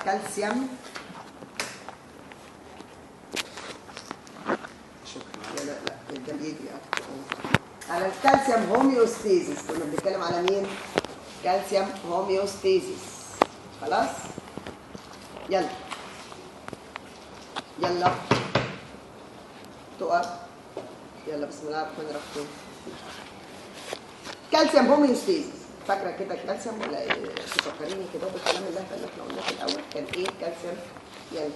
كالسيوم شكرا لا لا لا ده بيجي أكتر. على الكالسيوم هوميوستيزيس كنا بنتكلم على مين؟ كالسيوم هوميوستيزيس خلاص؟ يلا يلا تقف يلا بسم الله الرحمن الرحيم كالسيوم هوميوستيزيس فاكره كده الكالسيوم ولا إيه؟ تفكريني كده بالكلام اللي احنا اللي احنا قلناه في الاول كان ايه الكالسيوم؟ يلا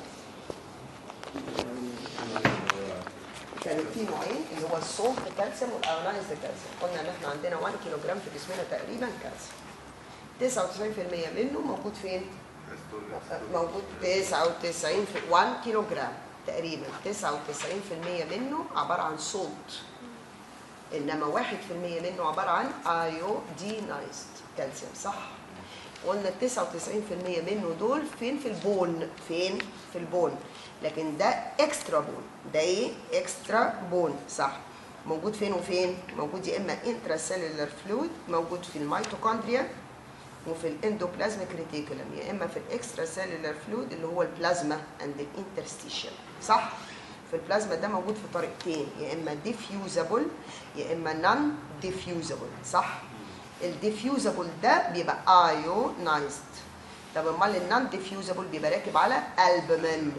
كان في نوعين اللي هو الصوت كالسيوم والايونايزد كالسيوم قلنا ان احنا عندنا 1 كيلو جرام في جسمنا تقريبا كالسيوم 99% منه موجود فين؟ موجود 99 في 1 كيلو جرام تقريبا 99% منه عباره عن صوت انما 1% منه عباره عن ايودينايزد كالسيوم صح؟ قلنا 99% منه دول فين في البون فين في البون لكن ده اكسترا بون ده ايه اكسترا بون صح موجود فين وفين موجود يا اما انترا سيلولار فلويد موجود في الميتوكوندريا وفي الاندوبلازميك ريتيكولم يا اما في الاكسترا سيلولار فلويد اللي هو البلازما اند الانترستيشن صح في البلازما ده موجود في طريقتين يا اما ديفيوزابل يا اما نون ديفيوزابل صح الديفيوزابل ده بيبقى ايونايزد طب امال النون ديفيوزابل بيبقى راكب على البومين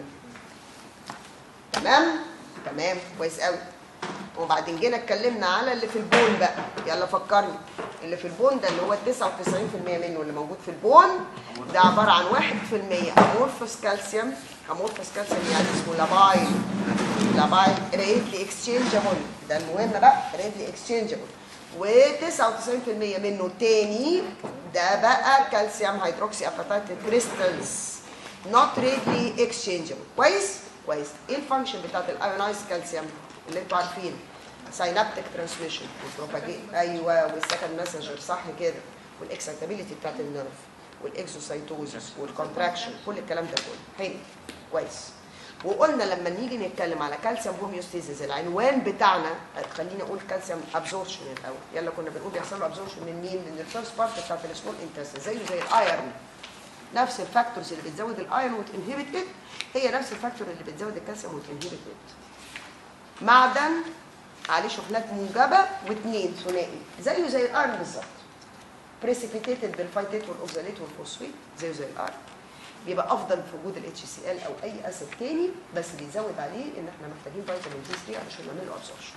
تمام تمام كويس قوي وبعدين جينا اتكلمنا على اللي في البون بقى يلا فكرني اللي في البون ده اللي هو 99% منه اللي موجود في البون ده عباره عن 1% امورفوس كالسيوم امورفوس كالسيوم يعني اسمه لابايل لابايل ريدلي اكسشينجابل ده المهم بقى ريدلي اكسشينجابل و99% منه تاني ده بقى كالسيوم هيدروكسي اباتايت كريستالز نوت ريدلي اكسشينجابل كويس كويس ايه الفانكشن بتاعت الايونايز كالسيوم اللي انتوا عارفين ساينابتيك ترانسميشن ايوه والسكند ماسنجر صح كده والاكسايتابيلتي بتاعت النيرف والاكسوسايتوزس والكونتراكشن كل الكلام ده كله حلو كويس وقلنا لما نيجي نتكلم على كالسيوم هوميوستيزيس العنوان بتاعنا خليني اقول كالسيوم ابزوربشن الاول يلا كنا بنقول بيحصل له ابزوربشن من مين؟ من الفيرست بارت بتاعت السمول انتستين زيه زي الايرون نفس الفاكتورز اللي بتزود الايرون وتنهبت هي نفس الفاكتور اللي بتزود الكالسيوم وتنهبت معدن عليه شحنات موجبه واثنين ثنائي زيه زي الايرون بالظبط بريسيبيتيتد بالفايتات والاوكزاليت والفوسفيت زيه زي الايرون بيبقى افضل في وجود الاتش سي ال او اي اسيد تاني بس بيزود عليه ان احنا محتاجين فيتامين دي 3 علشان نعمل له ابسوربشن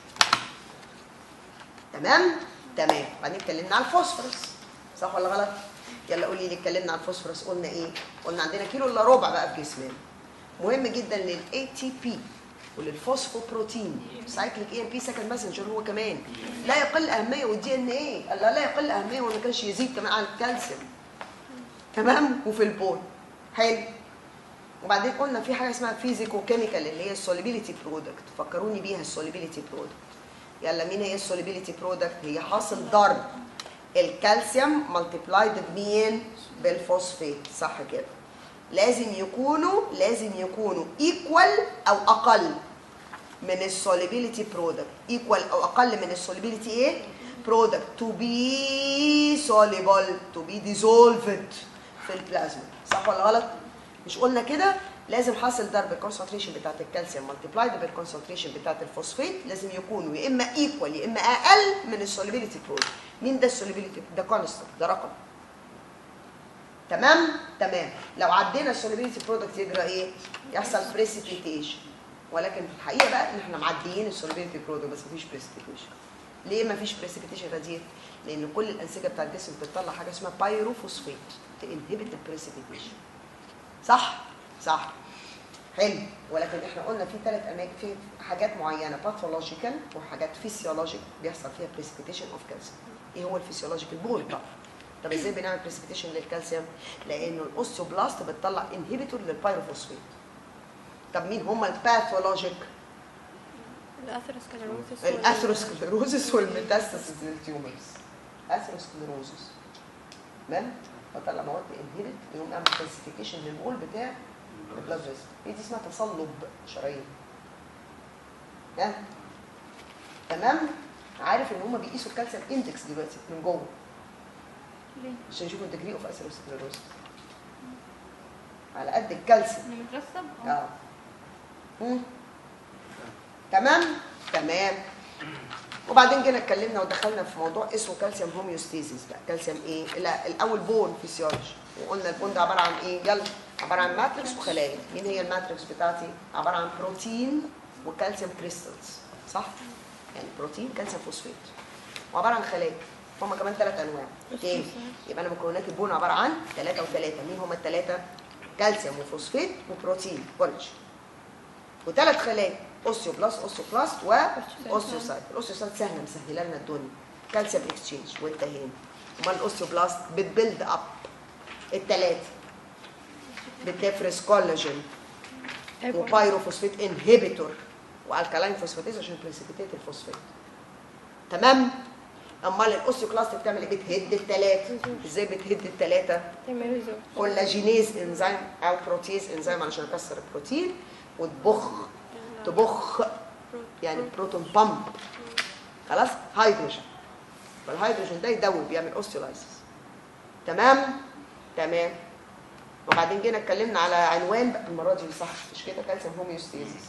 تمام تمام بعدين اتكلمنا على الفوسفورس صح ولا غلط يلا قولي لي اتكلمنا على الفوسفورس قلنا ايه قلنا عندنا كيلو الا ربع بقى في جسمنا مهم جدا للاي تي بي وللفوسفوبروتين سايكليك اي ام بي سكند ماسنجر هو كمان لا يقل اهميه والدي ان ايه لا لا يقل اهميه وما كانش يزيد كمان عن الكالسيوم تمام وفي البون حلو وبعدين قلنا في حاجه اسمها فيزيكو كيميكال اللي هي السوليبيليتي برودكت فكروني بيها السوليبيليتي برودكت يلا مين هي السوليبيليتي برودكت هي حاصل ضرب الكالسيوم مالتيبلايد بمين بالفوسفيت صح كده لازم يكونوا لازم يكونوا ايكوال او اقل من السوليبيليتي برودكت ايكوال او اقل من السوليبيليتي ايه برودكت تو بي soluble تو بي dissolved في البلازما صح ولا غلط مش قلنا كده لازم حاصل ضرب الكونسنتريشن بتاعت الكالسيوم مالتيبلايد بالكونسنتريشن بتاعت الفوسفيت لازم يكونوا يا اما ايكوال يا اما اقل من السوليبيليتي برودكت مين ده السوليبيليتي ده كونستنت ده رقم تمام تمام لو عدينا السوليبيليتي برودكت يجرى ايه يحصل بريسيبيتيشن ولكن في الحقيقه بقى ان احنا معديين السوليبيليتي برودكت بس مفيش بريسيبيتيشن ليه مفيش بريسيبيتيشن غدير لان كل الانسجه بتاع الجسم بتطلع حاجه اسمها بايروفوسفيت تنهبت البريسيبيتيشن صح صح حلو ولكن احنا قلنا في ثلاث اماكن في حاجات معينه باثولوجيكال وحاجات فيسيولوجيك بيحصل فيها بريسبيتيشن اوف كالسيوم ايه هو الفيسيولوجيكال بول طبعا طب ازاي بنعمل بريسبيتيشن للكالسيوم لانه الاوستيوبلاست بتطلع انهبيتور للبايروفوسفيت طب مين هم الباثولوجيك الاثيروسكليروسيس الاثيروسكليروزس والميتاستاسيس للتيومرز اثيروسكليروزس تمام فطلع مواد انهبت يقوم اعمل كلاسيفيكيشن للوول بتاع البلاد فيسل هي دي اسمها تصلب شرايين ها تمام عارف ان هم بيقيسوا الكالسيوم اندكس دلوقتي من جوه ليه؟ عشان يشوفوا الديجري اوف اثيروسكليروزس على قد الكالسيوم اللي مترسب اه مم. تمام تمام وبعدين جينا اتكلمنا ودخلنا في موضوع اسمه كالسيوم هوميوستيزيس بقى كالسيوم ايه لا الاول بون فيسيولوجي وقلنا البون ده عباره عن ايه يلا عباره عن ماتريكس وخلايا مين هي الماتريكس بتاعتي عباره عن بروتين وكالسيوم كريستالز صح يعني بروتين كالسيوم فوسفات وعباره عن خلايا هما كمان ثلاث انواع تاني يبقى انا مكونات البون عباره عن ثلاثه وثلاثه مين هما الثلاثه كالسيوم وفوسفات وبروتين بولج وثلاث خلايا اوستيوبلاست اوستيوبلاست واوستيوسايت الاوستيوسايت سهله مسهله لنا الدنيا كالسيوم اكسشينج والتهين امال الاوستيوبلاست بتبيلد اب الثلاثه بتفرز كولاجين وبايروفوسفات انهبيتور والكالاين فوسفاتيز عشان بريسيبيتيت الفوسفات تمام امال الاوستيوكلاست بتعمل ايه بتهد الثلاثه ازاي بتهد الثلاثه تعملوا زي كولاجينيز انزيم او بروتيز انزيم علشان يكسر البروتين وتبخ تبخ يعني بروتون بامب خلاص هيدروجين فالهيدروجين ده يدوب يعمل اوستيولايسيس تمام تمام وبعدين جينا اتكلمنا على عنوان بقى المره دي صح مش كده كالسيوم هوميوستيزيس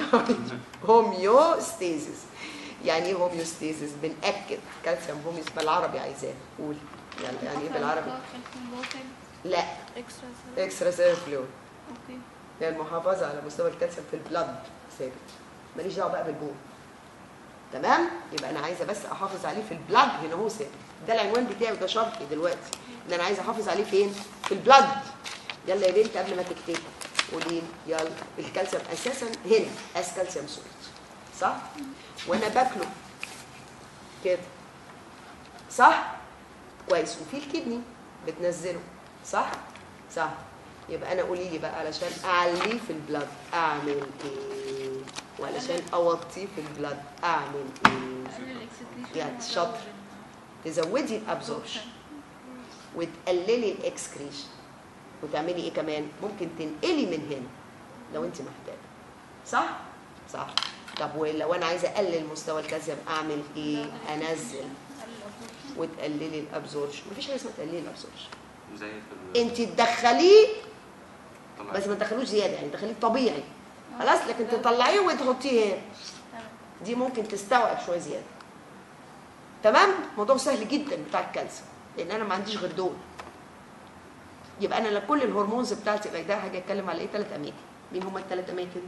هوميوستيزيس يعني ايه هوميوستيزيس بنأكد كالسيوم هوميوس بالعربي عايزاه قولي يعني يعني ايه بالعربي لا اكسترا اكسترا سيلر فلويد اوكي هي المحافظة على مستوى الكالسيوم في البلد ثابت ماليش دعوة بقى بالبول تمام يبقى انا عايزه بس احافظ عليه في البلد هنا هو ثابت ده العنوان بتاعي وده شرطي دلوقتي ان انا عايزه احافظ عليه فين في البلد يلا يا بنت قبل ما تكتبي قولي لي، يلا الكالسيوم اساسا هنا اس كالسيوم سولت صح وانا باكله كده صح كويس وفي الكدني بتنزله صح صح يبقى انا قولي لي بقى علشان اعليه في البلد اعمل ايه وعلشان اوطيه في البلد اعمل ايه قلل الاكسكريشن يعني شاطر. تزودي الابزوربشن وتقللي الاكسكريشن وتعملي ايه كمان ممكن تنقلي من هنا لو انت محتاجه صح صح طب ولو انا عايزه اقلل مستوى الكالسيوم اعمل ايه انزل وتقللي الابزوربشن مفيش حاجه اسمها تقللي الابزوربشن زي في ال- انت تدخليه طلع بس ما تدخلوش زياده يعني تخليه طبيعي خلاص لكن تطلعيه وتحطيه هنا دي ممكن تستوعب شويه زياده تمام موضوع سهل جدا بتاع الكالسيوم لان انا ما عنديش غير دول يبقى انا كل الهرمونز بتاعتي يبقى ده حاجه اتكلم على ايه ثلاث اماكن مين هم الثلاث اماكن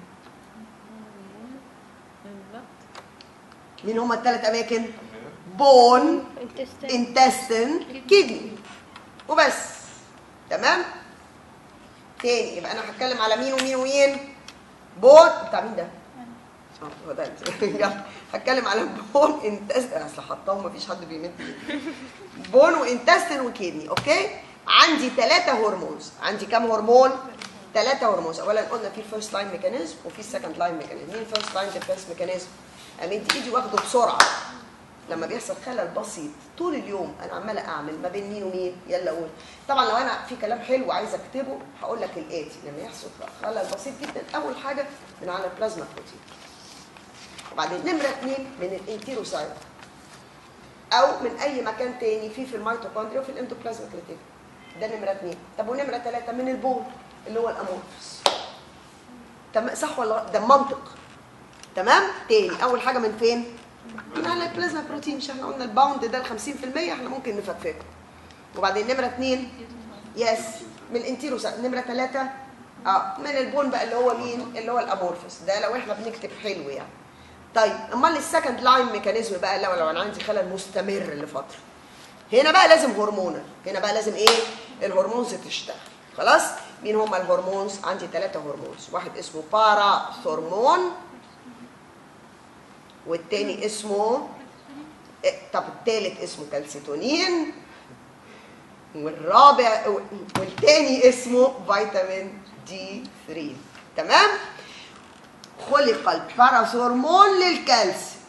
مين هم الثلاث اماكن بون انتستين انتستين كدني وبس تمام تاني يبقى انا هتكلم على مين ومين ومين بون بتاع مين ده اه هو ده انت. يلا هتكلم على بون انتستين اصل حطاهم مفيش حد بيمد إيده. بون وانتستين وكدني اوكي عندي ثلاثة هرمونز عندي كام هرمون ثلاثة هرمونز اولا قلنا في الفيرست لاين ميكانيزم وفي السكند لاين ميكانيزم مين الفيرست لاين ديفنس ميكانيزم امد ايدي واخده بسرعه لما بيحصل خلل بسيط طول اليوم انا عماله اعمل ما بين مين ومين يلا قول طبعا لو انا في كلام حلو عايزه اكتبه هقول لك الاتي لما يحصل خلل بسيط جدا اول حاجه من على البلازما بروتين وبعدين نمره اثنين من الانتيروسايت او من اي مكان تاني في في الميتوكوندريا وفي الاندوبلازميك ريتيكولوم ده نمره اثنين طب ونمره ثلاثه من البول اللي هو الامورفس تمام صح ولا غلط؟ ده منطق تمام تاني اول حاجه من فين من على البلازما بروتين مش احنا قلنا الباوند ده ال 50% احنا ممكن نفكفكه وبعدين نمره اثنين يس من الانتيروسايت نمره ثلاثه اه من البون بقى اللي هو مين اللي هو الامورفس ده لو احنا بنكتب حلو يعني طيب امال السكند لاين ميكانيزم بقى لو لو انا عندي خلل مستمر لفتره هنا بقى لازم هرمونال هنا بقى لازم ايه الهرمونز تشتغل خلاص مين هم الهرمونز عندي ثلاثة هرمونز واحد اسمه باراثورمون والتاني اسمه إيه، طب التالت اسمه كالسيتونين والرابع والتاني اسمه فيتامين دي 3 تمام خلق الباراثورمون للكالسيوم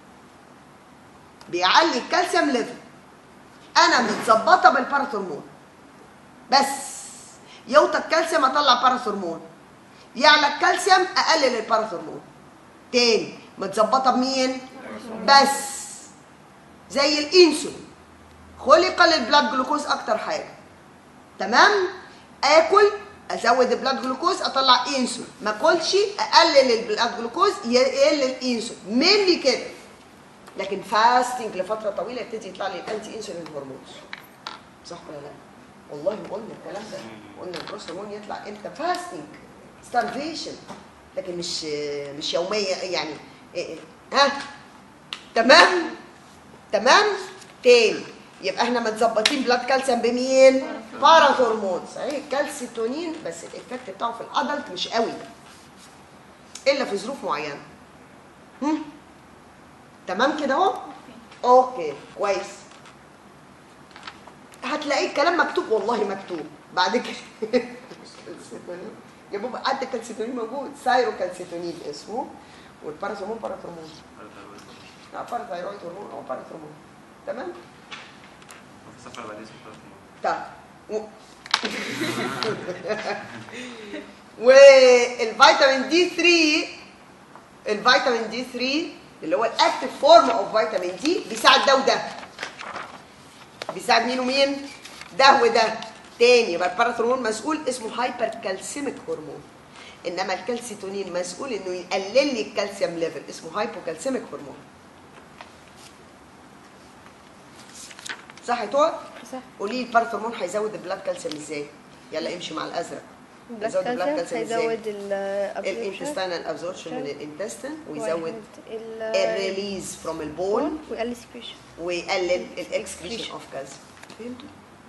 بيعلي الكالسيوم ليفل انا متظبطه بالباراثورمون بس يوطى الكالسيوم اطلع باراثورمون يعلى الكالسيوم اقلل الباراثورمون تاني متظبطه بمين بس زي الانسولين خلق للبلاد جلوكوز اكتر حاجه تمام اكل ازود البلاد جلوكوز اطلع انسولين ما اكلش اقلل البلاد جلوكوز يقل الانسولين مينلي كده لكن فاستنج لفتره طويله يبتدي يطلع لي الانتي انسولين هرمونز صح ولا لا والله قلنا الكلام ده قلنا الجروس هرمون يطلع امتى فاستنج ستارفيشن لكن مش مش يوميه يعني إيه إيه. ها تمام تمام تاني يبقى احنا متظبطين بلاد كالسيوم بمين بارا هرمون صحيح الكالسيتونين بس الايفكت بتاعه في الادلت مش قوي الا في ظروف معينه هم؟ تمام كده اهو اوكي كويس هتلاقي الكلام مكتوب والله مكتوب بعد كده يا بابا قد الكالسيتونين موجود سايرو كالسيتونين اسمه والباراسومون باراثرمون لا باراثايرويد هرمون او باراثرمون تمام في الصفحه اللي بعديها صفحه طيب و... والفيتامين دي 3 الفيتامين دي 3 اللي هو الاكتف فورم اوف فيتامين دي بيساعد ده وده بيساعد مين ومين ده وده تاني يبقى الباراثرمون مسؤول اسمه هايبر كالسيميك هرمون انما الكالسيتونين مسؤول انه يقلل لي الكالسيوم ليفل اسمه هايبوكالسيميك هرمون صح يا طه صح قولي لي الباراثرمون هيزود البلاد كالسيوم ازاي يلا امشي مع الازرق البلاك يزود البلاك كالسيوم كالسيوم ازاي هيزود الابزوربشن الانتستينال ابزوربشن من الانتستين ويزود ال الريليز فروم البون ويقلل سكريشن ويقلل الاكسكريشن اوف كالسيوم فهمتوا؟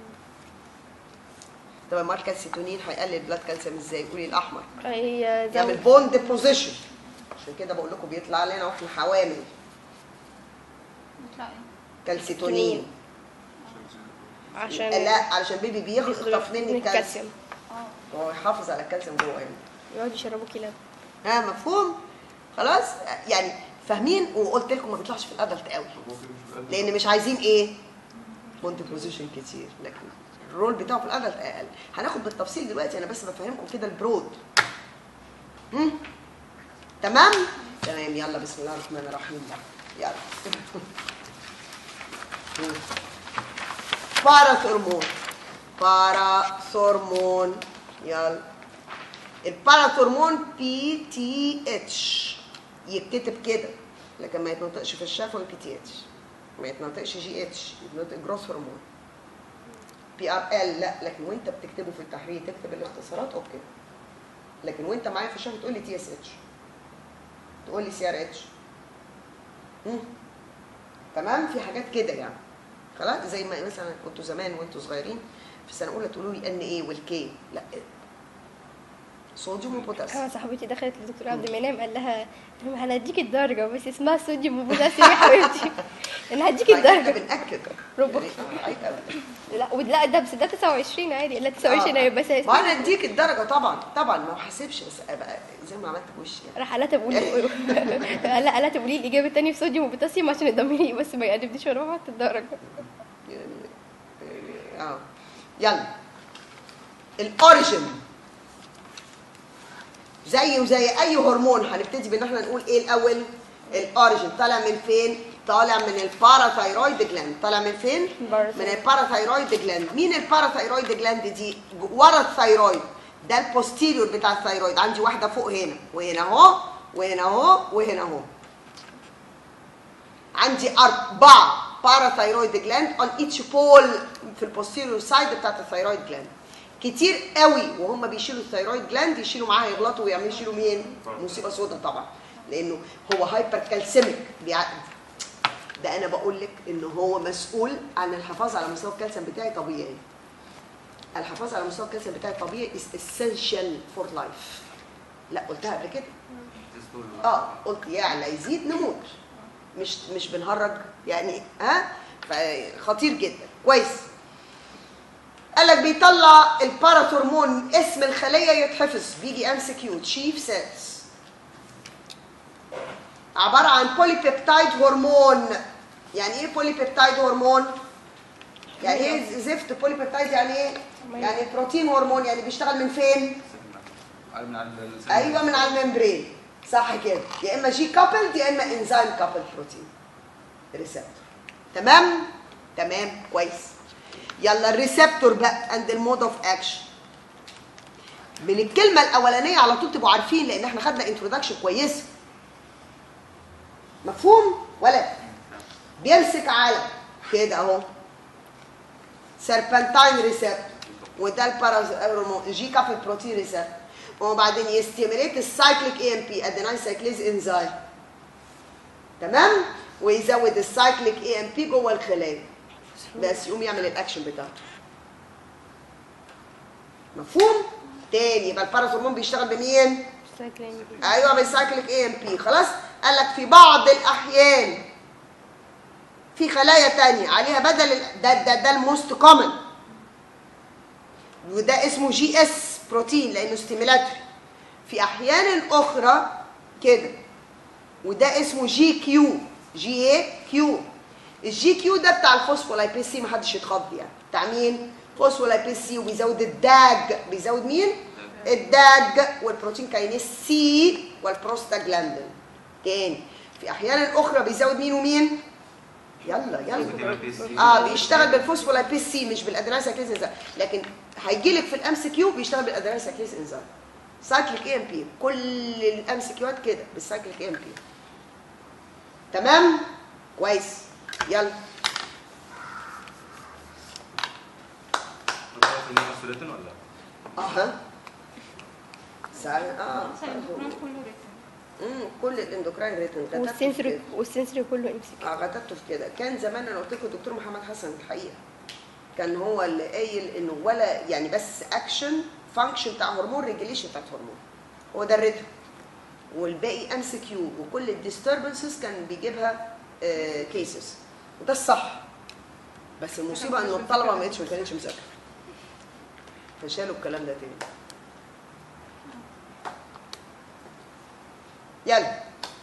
طب ما الكالسيتونين هيقلل البلاد كالسيوم ازاي؟ قولي الاحمر يعمل هيزود بون ديبوزيشن عشان كده بقول لكم بيطلع لنا واحنا حوامل بيطلع ايه؟ كالسيتونين عشان لا علشان بيبي بيخطف مني الكالسيوم الكالسيوم اه هو يحافظ على الكالسيوم جوه يعني يقعدوا يشربوا كلاب ها مفهوم خلاص يعني فاهمين وقلت لكم ما بيطلعش في الادلت قوي لان مش عايزين ايه بونت بوزيشن كتير لكن الرول بتاعه في الادلت اقل هناخد بالتفصيل دلوقتي انا بس بفهمكم كده البرود هم؟ تمام تمام يلا بسم الله الرحمن الرحيم بقى يلا هم. باراثورمون باراثورمون يلا الباراثورمون بي تي اتش يتكتب كده لكن ما يتنطقش في الشفوي بي تي اتش ما يتنطقش جي اتش يتنطق جروس هرمون بي ار ال لا لكن وانت بتكتبه في التحرير تكتب الاختصارات اوكي لكن وانت معايا في الشفوي تقول لي تي اس اتش تقول لي سي ار اتش تمام في حاجات كده يعني خلاص زي ما مثلا كنتوا زمان وانتوا صغيرين في سنه اولى تقولوا لي ان ايه والكي لا صوديوم وبوتاسيوم اه صاحبتي دخلت للدكتور عبد المنعم قال لها هنديك الدرجه بس اسمها صوديوم وبوتاسيوم يا حبيبتي انا هديك احنا الدرجه بنأكد ربع. يعني آه، عيب أوي. لا ولا ده بس ده 29 عادي لا 29 آه. هيبقى ما انا اساسي اديك الدرجه طبعا طبعا ما حاسبش بس ابقى زي ما عملت بوشي يعني راح قالت ابو لي قال لا قالت ابو لي الاجابه الثانيه في صوديوم وبوتاسيوم عشان الضميري بس ما يقلبنيش وانا بحط الدرجه يعني يعني- اه يلا الاوريجن زيه وزي اي هرمون هنبتدي بان احنا نقول ايه الاول الاوريجن طالع من فين طالع من الباراثايرويد جلاند طالع من فين الباراثايرويد. من الباراثايرويد جلاند مين الباراثايرويد جلاند دي ورا الثايرويد ده البوستيريور بتاع الثايرويد عندي واحده فوق هنا وهنا اهو وهنا اهو وهنا اهو عندي أربعة باراثايرويد جلاند on each pole في البوستيريور سايد بتاعت الثايرويد جلاند كتير قوي وهم بيشيلوا الثايرويد جلاند يشيلوا معاها يغلطوا ويعملوا يشيلوا مين؟ مصيبة سودة طبعا لأنه هو هايبر كالسيميك ده أنا بقول لك إن هو مسؤول عن الحفاظ على مستوى الكالسيوم بتاعي طبيعي الحفاظ على مستوى الكالسيوم بتاعي طبيعي is essential for life لا قلتها قبل كده اه قلت يعلى يزيد نموت مش مش بنهرج يعني ها خطير جدا كويس قال لك بيطلع الباراثورمون اسم الخليه يتحفظ بيجي ام سي كيو تشيف سيلز عباره عن بوليبيبتايد هرمون يعني ايه بوليبيبتايد هرمون يعني ايه زفت بوليبيبتايد يعني ايه يعني بروتين هرمون يعني بيشتغل من فين من على ال- ايوه من على الممبرين صح كده يا اما جي كابلد يا اما انزيم كابلد بروتين ريسبتور تمام تمام كويس يلا الريسبتور بقى اند المود اوف اكشن من الكلمه الاولانيه على طول تبقوا عارفين لان احنا خدنا انتروداكشن كويسه مفهوم ولا بيمسك على كده اهو سيربنتاين ريسبتور وده البارازيرومون جي كاب البروتين ريسبتور وبعدين يستيميليت السايكليك اي ام بي اديناين سايكليز انزايم تمام ويزود السايكليك اي ام بي جوه الخلايا بس يقوم يعمل الاكشن بتاعته مفهوم تاني يبقى البارازيرومون بيشتغل بمين سايكلين ايوه بيسايكليك اي ام بي خلاص قال لك في بعض الاحيان في خلايا تانية عليها بدل ال- ده ده ده الموست كومن وده اسمه جي اس بروتين لانه ستيميلاتوري في احيان اخرى كده وده اسمه جي كيو جي اي كيو الجي كيو ده بتاع الفوسفولايبيز سي محدش يتخض يعني بتاع مين فوسفولايبيز سي وبيزود الداج بيزود مين الداج والبروتين كاينيز سي والبروستاجلاندين تاني في احيان اخرى بيزود مين ومين يلا يلا اه بيشتغل بالفوسفولايبيز سي مش بالادرينال سايكليز انزيم لكن هيجي لك في الام سي كيو بيشتغل بالادرينال سايكليز انزيم سايكليك اي ام بي كل الام سي كيوات كده بالسايكليك اي ام بي تمام كويس يلا مسؤوليتين ولا؟ اها ساعة اه امم كل الاندوكراين ريتن كتبته في والسنسوري كده. والسنسوري كله ام سي اه كتبته في كده كان زمان انا قلت لكم الدكتور محمد حسن الحقيقه كان هو اللي قايل انه ولا يعني بس اكشن فانكشن بتاع هرمون ريجوليشن بتاعت هرمون هو ده الريتم والباقي ام سي كيو وكل الديستربنسز كان بيجيبها كيسز وده الصح بس المصيبه انه الطلبه ما بقتش ما كانتش مذاكره فشالوا الكلام ده تاني يلا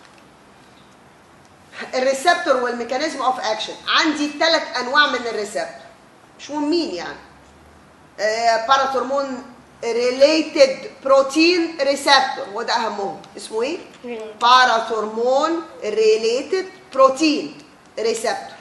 الريسبتور والميكانيزم اوف اكشن عندي ثلاث انواع من الريسبتور مش مهمين يعني باراثورمون ريليتد بروتين ريسبتور هو ده اهمهم اسمه ايه باراثورمون ريليتد بروتين ريسبتور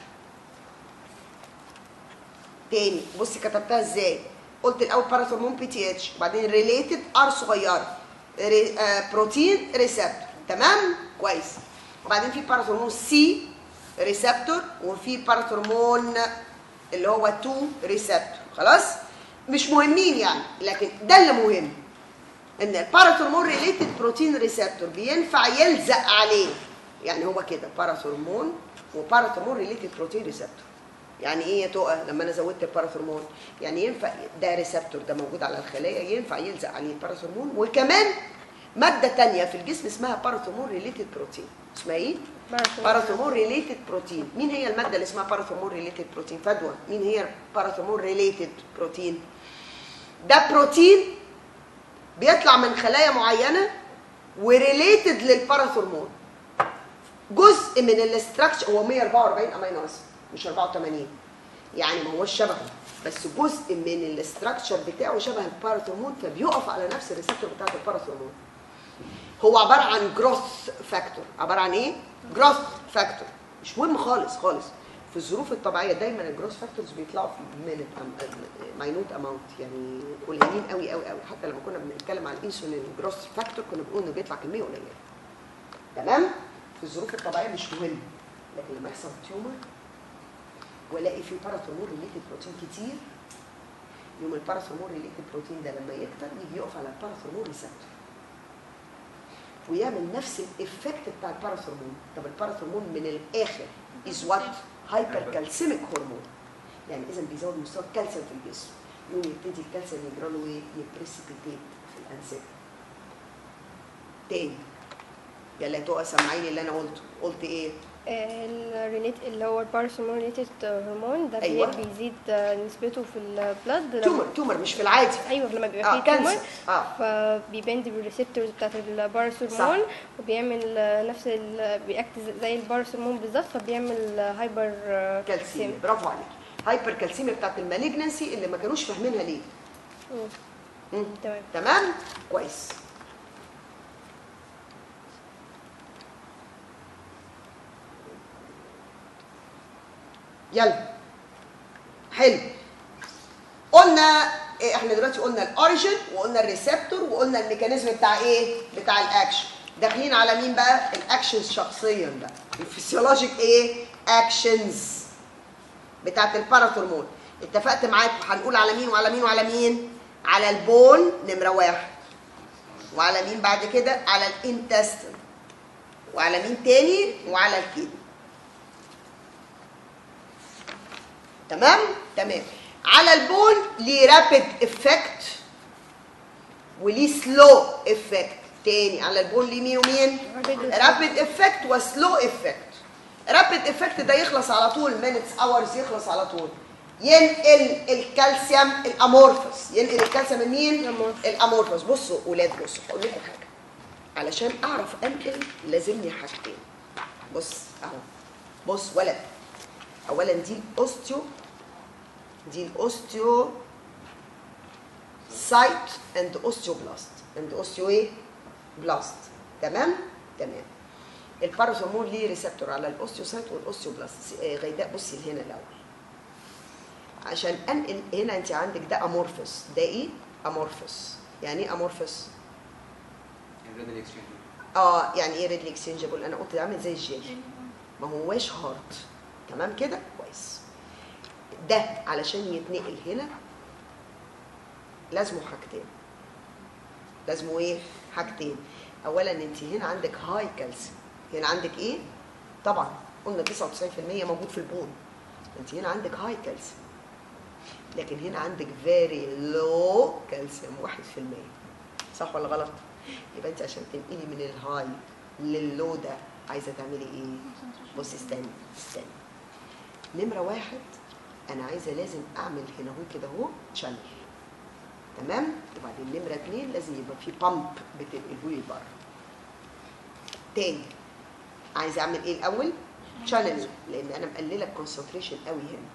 تاني بصي كتبتها ازاي قلت الاول باراثورمون بي تي اتش وبعدين ريليتد ار صغيره ري- آه، بروتين ريسبتور تمام كويس وبعدين في باراثورمون سي ريسبتور وفي باراثورمون اللي هو 2 ريسبتور خلاص مش مهمين يعني لكن ده اللي مهم ان الباراثورمون ريليتد بروتين ريسبتور بينفع يلزق عليه يعني هو كده باراثورمون وباراثورمون ريليتد بروتين ريسبتور يعني ايه يا تقى لما انا زودت الباراثورمون يعني ينفع ده ريسبتور ده موجود على الخلايا ينفع يلزق عليه الباراثورمون وكمان ماده تانية في الجسم اسمها باراثورمون ريليتد بروتين اسمها ايه باراثورمون ريليتد بروتين مين هي الماده اللي اسمها باراثورمون ريليتد بروتين فدوى مين هي باراثورمون ريليتد بروتين ده بروتين بيطلع من خلايا معينه وريليتد للباراثورمون جزء من الاستراكشر هو 144 امينو اسيد مش 84 يعني ما هوش شبهه بس جزء من الاستراكشر بتاعه شبه الباراثورمون فبيقف على نفس الريسبتور بتاعت الباراثورمون هو عباره عن جروث فاكتور عباره عن ايه جروث فاكتور مش مهم خالص خالص في الظروف الطبيعيه دايما الجروث فاكتورز بيطلعوا في مينت ماينوت اماونت يعني قليلين قوي قوي قوي حتى لما كنا بنتكلم عن الانسولين جروث فاكتور كنا بنقول انه بيطلع كميه قليله تمام في الظروف الطبيعيه مش مهم لكن لما يحصل تيومر والاقي فيه باراثورمون ريليتد بروتين كتير يوم الباراثورمون ريليتد بروتين ده لما يكتر يجي يقف على الباراثورمون ريسبتور ويعمل نفس الايفكت بتاع الباراثورمون طب الباراثورمون من الاخر از وات هايبر كالسيميك هرمون يعني اذا بيزود مستوى الكالسيوم في الجسم يوم يبتدي الكالسيوم يجرى له ايه يبريسيبيتيت في الانسجه تاني يلا تقى سامعيني اللي انا قلته قلت ايه الريليت اللي هو الباراسومون ريليتد هرمون ده بي- أيوة. بيزيد آه، نسبته في البلد تومر تومر مش في العادي ايوه لما بيبقى اه فيه تومر كانسر اه فبيبند بالريسبتورز بتاعت الباراسورمون وبيعمل آه، نفس ال بيأكت زي الباراسورمون بالظبط فبيعمل هايبر كالسيميا برافو عليك هايبر كالسيميا بتاعت المالجنسي اللي ما كانوش فاهمينها ليه مم. تمام تمام كويس يلا حلو قلنا إيه احنا دلوقتي قلنا الاوريجن وقلنا الريسبتور وقلنا الميكانيزم بتاع ايه بتاع الاكشن داخلين على مين بقى الاكشنز شخصيا بقى الفسيولوجيك ايه اكشنز بتاعت الباراثورمون اتفقت معاك هنقول على مين وعلى مين وعلى مين على البون نمره واحد وعلى مين بعد كده على الانتستين وعلى مين تاني وعلى الكدني تمام تمام على البون ليه رابيد افكت وليه سلو افكت تاني على البون ليه مين ومين Rapid رابيد افكت وسلو افكت رابيد افكت ده يخلص على طول minutes اورز يخلص على طول ينقل الكالسيوم الامورفس ينقل الكالسيوم المين الأمورفس. الامورفس بصوا اولاد بصوا هقول لكم حاجه علشان اعرف انقل لازمني حاجتين بص اهو بص ولد اولا دي الاوستيو دي الاوستيو سايت اند اوستيوبلاست اند اوستيو ايه بلاست تمام تمام الباراثورمون ليه ريسبتور على الاوستيوسايت والاوستيوبلاست آه، غيداء بصي لهنا الاول عشان انقل هنا انت عندك ده امورفس ده ايه امورفس يعني ايه امورفس الريد الاكسشينج اه يعني ايه ريدلي اكسشينجبل انا قلت عامل زي الجيل ما هواش هارد تمام كده كويس ده علشان يتنقل هنا لازمه حاجتين لازمه ايه حاجتين اولا انت هنا عندك هاي كالسيوم هنا عندك ايه طبعا قلنا 99% موجود في البون انت هنا عندك هاي كالسيوم لكن هنا عندك فيري لو كالسيوم 1% صح ولا غلط يبقى انت عشان تنقلي من الهاي لللو ده عايزه تعملي ايه بصي استني استني نمره واحد انا عايزه لازم اعمل هنا اهو كده اهو شانل تمام وبعدين نمره اتنين لازم يبقى في بامب بتنقله لي بره تاني عايزه اعمل ايه الاول شانل لان انا مقلله الكونسنتريشن قوي هنا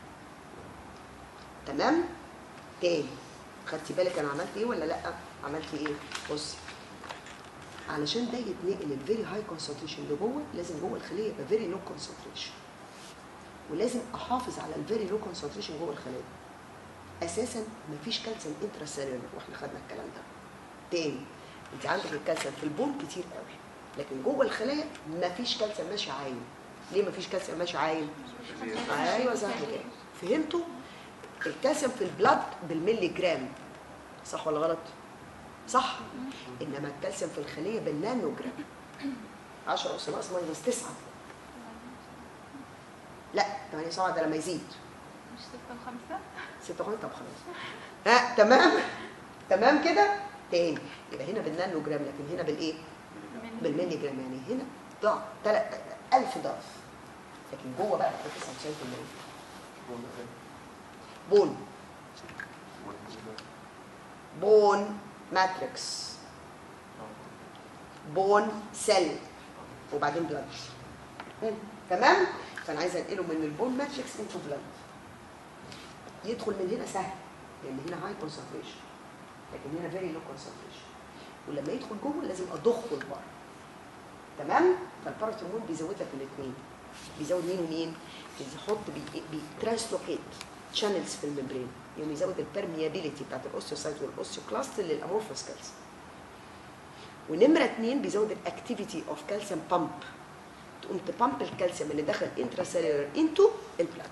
تمام تاني خدتي بالك انا عملت ايه ولا لا عملت ايه بصي علشان ده يتنقل الفيري هاي كونسنتريشن لجوه لازم جوه الخليه يبقى فيري لو كونسنتريشن ولازم احافظ على الفيري لو كونسنتريشن جوه الخليه اساسا مفيش كالسيوم انترا سيلولر واحنا خدنا الكلام ده تاني انت عندك الكالسيوم في البون كتير قوي لكن جوه الخلايا مفيش كالسيوم ماشي عايم ليه مفيش كالسيوم ماشي عايم ايوه صح كده فهمتوا الكالسيوم في البلاد بالملي جرام صح ولا غلط صح انما الكالسيوم في الخليه بالنانو جرام 10 اس ناقص ماينس 9 لا 8 7 ده لما يزيد مش ستة وخمسة 6 طب خلاص ها تمام تمام كده تاني يبقى هنا بالنانو جرام لكن هنا بالايه بالملي جرام يعني هنا ضعف 1000 ضعف لكن جوه بقى 99% بون بون ماتريكس بون سيل وبعدين بلاد تمام فانا عايزه انقله من البون ماتريكس انتو بلاد يدخل من هنا سهل لان هنا هاي كونسنتريشن لكن هنا فيري لو كونسنتريشن ولما يدخل جوه لازم اضخه لبره تمام فالباراترمون بيزود لك الاثنين بيزود مين ومين بيحط بي بيترانسلوكيت شانلز في الممبرين يوم يزود البرميابيليتي بتاعت الاوستيوسايت والاوستيوكلاست للامورفوس كالسيوم ونمره اثنين بيزود الاكتيفيتي اوف كالسيوم بامب تقوم تبامب الكالسيوم اللي دخل انترا سيلولر انتو البلاد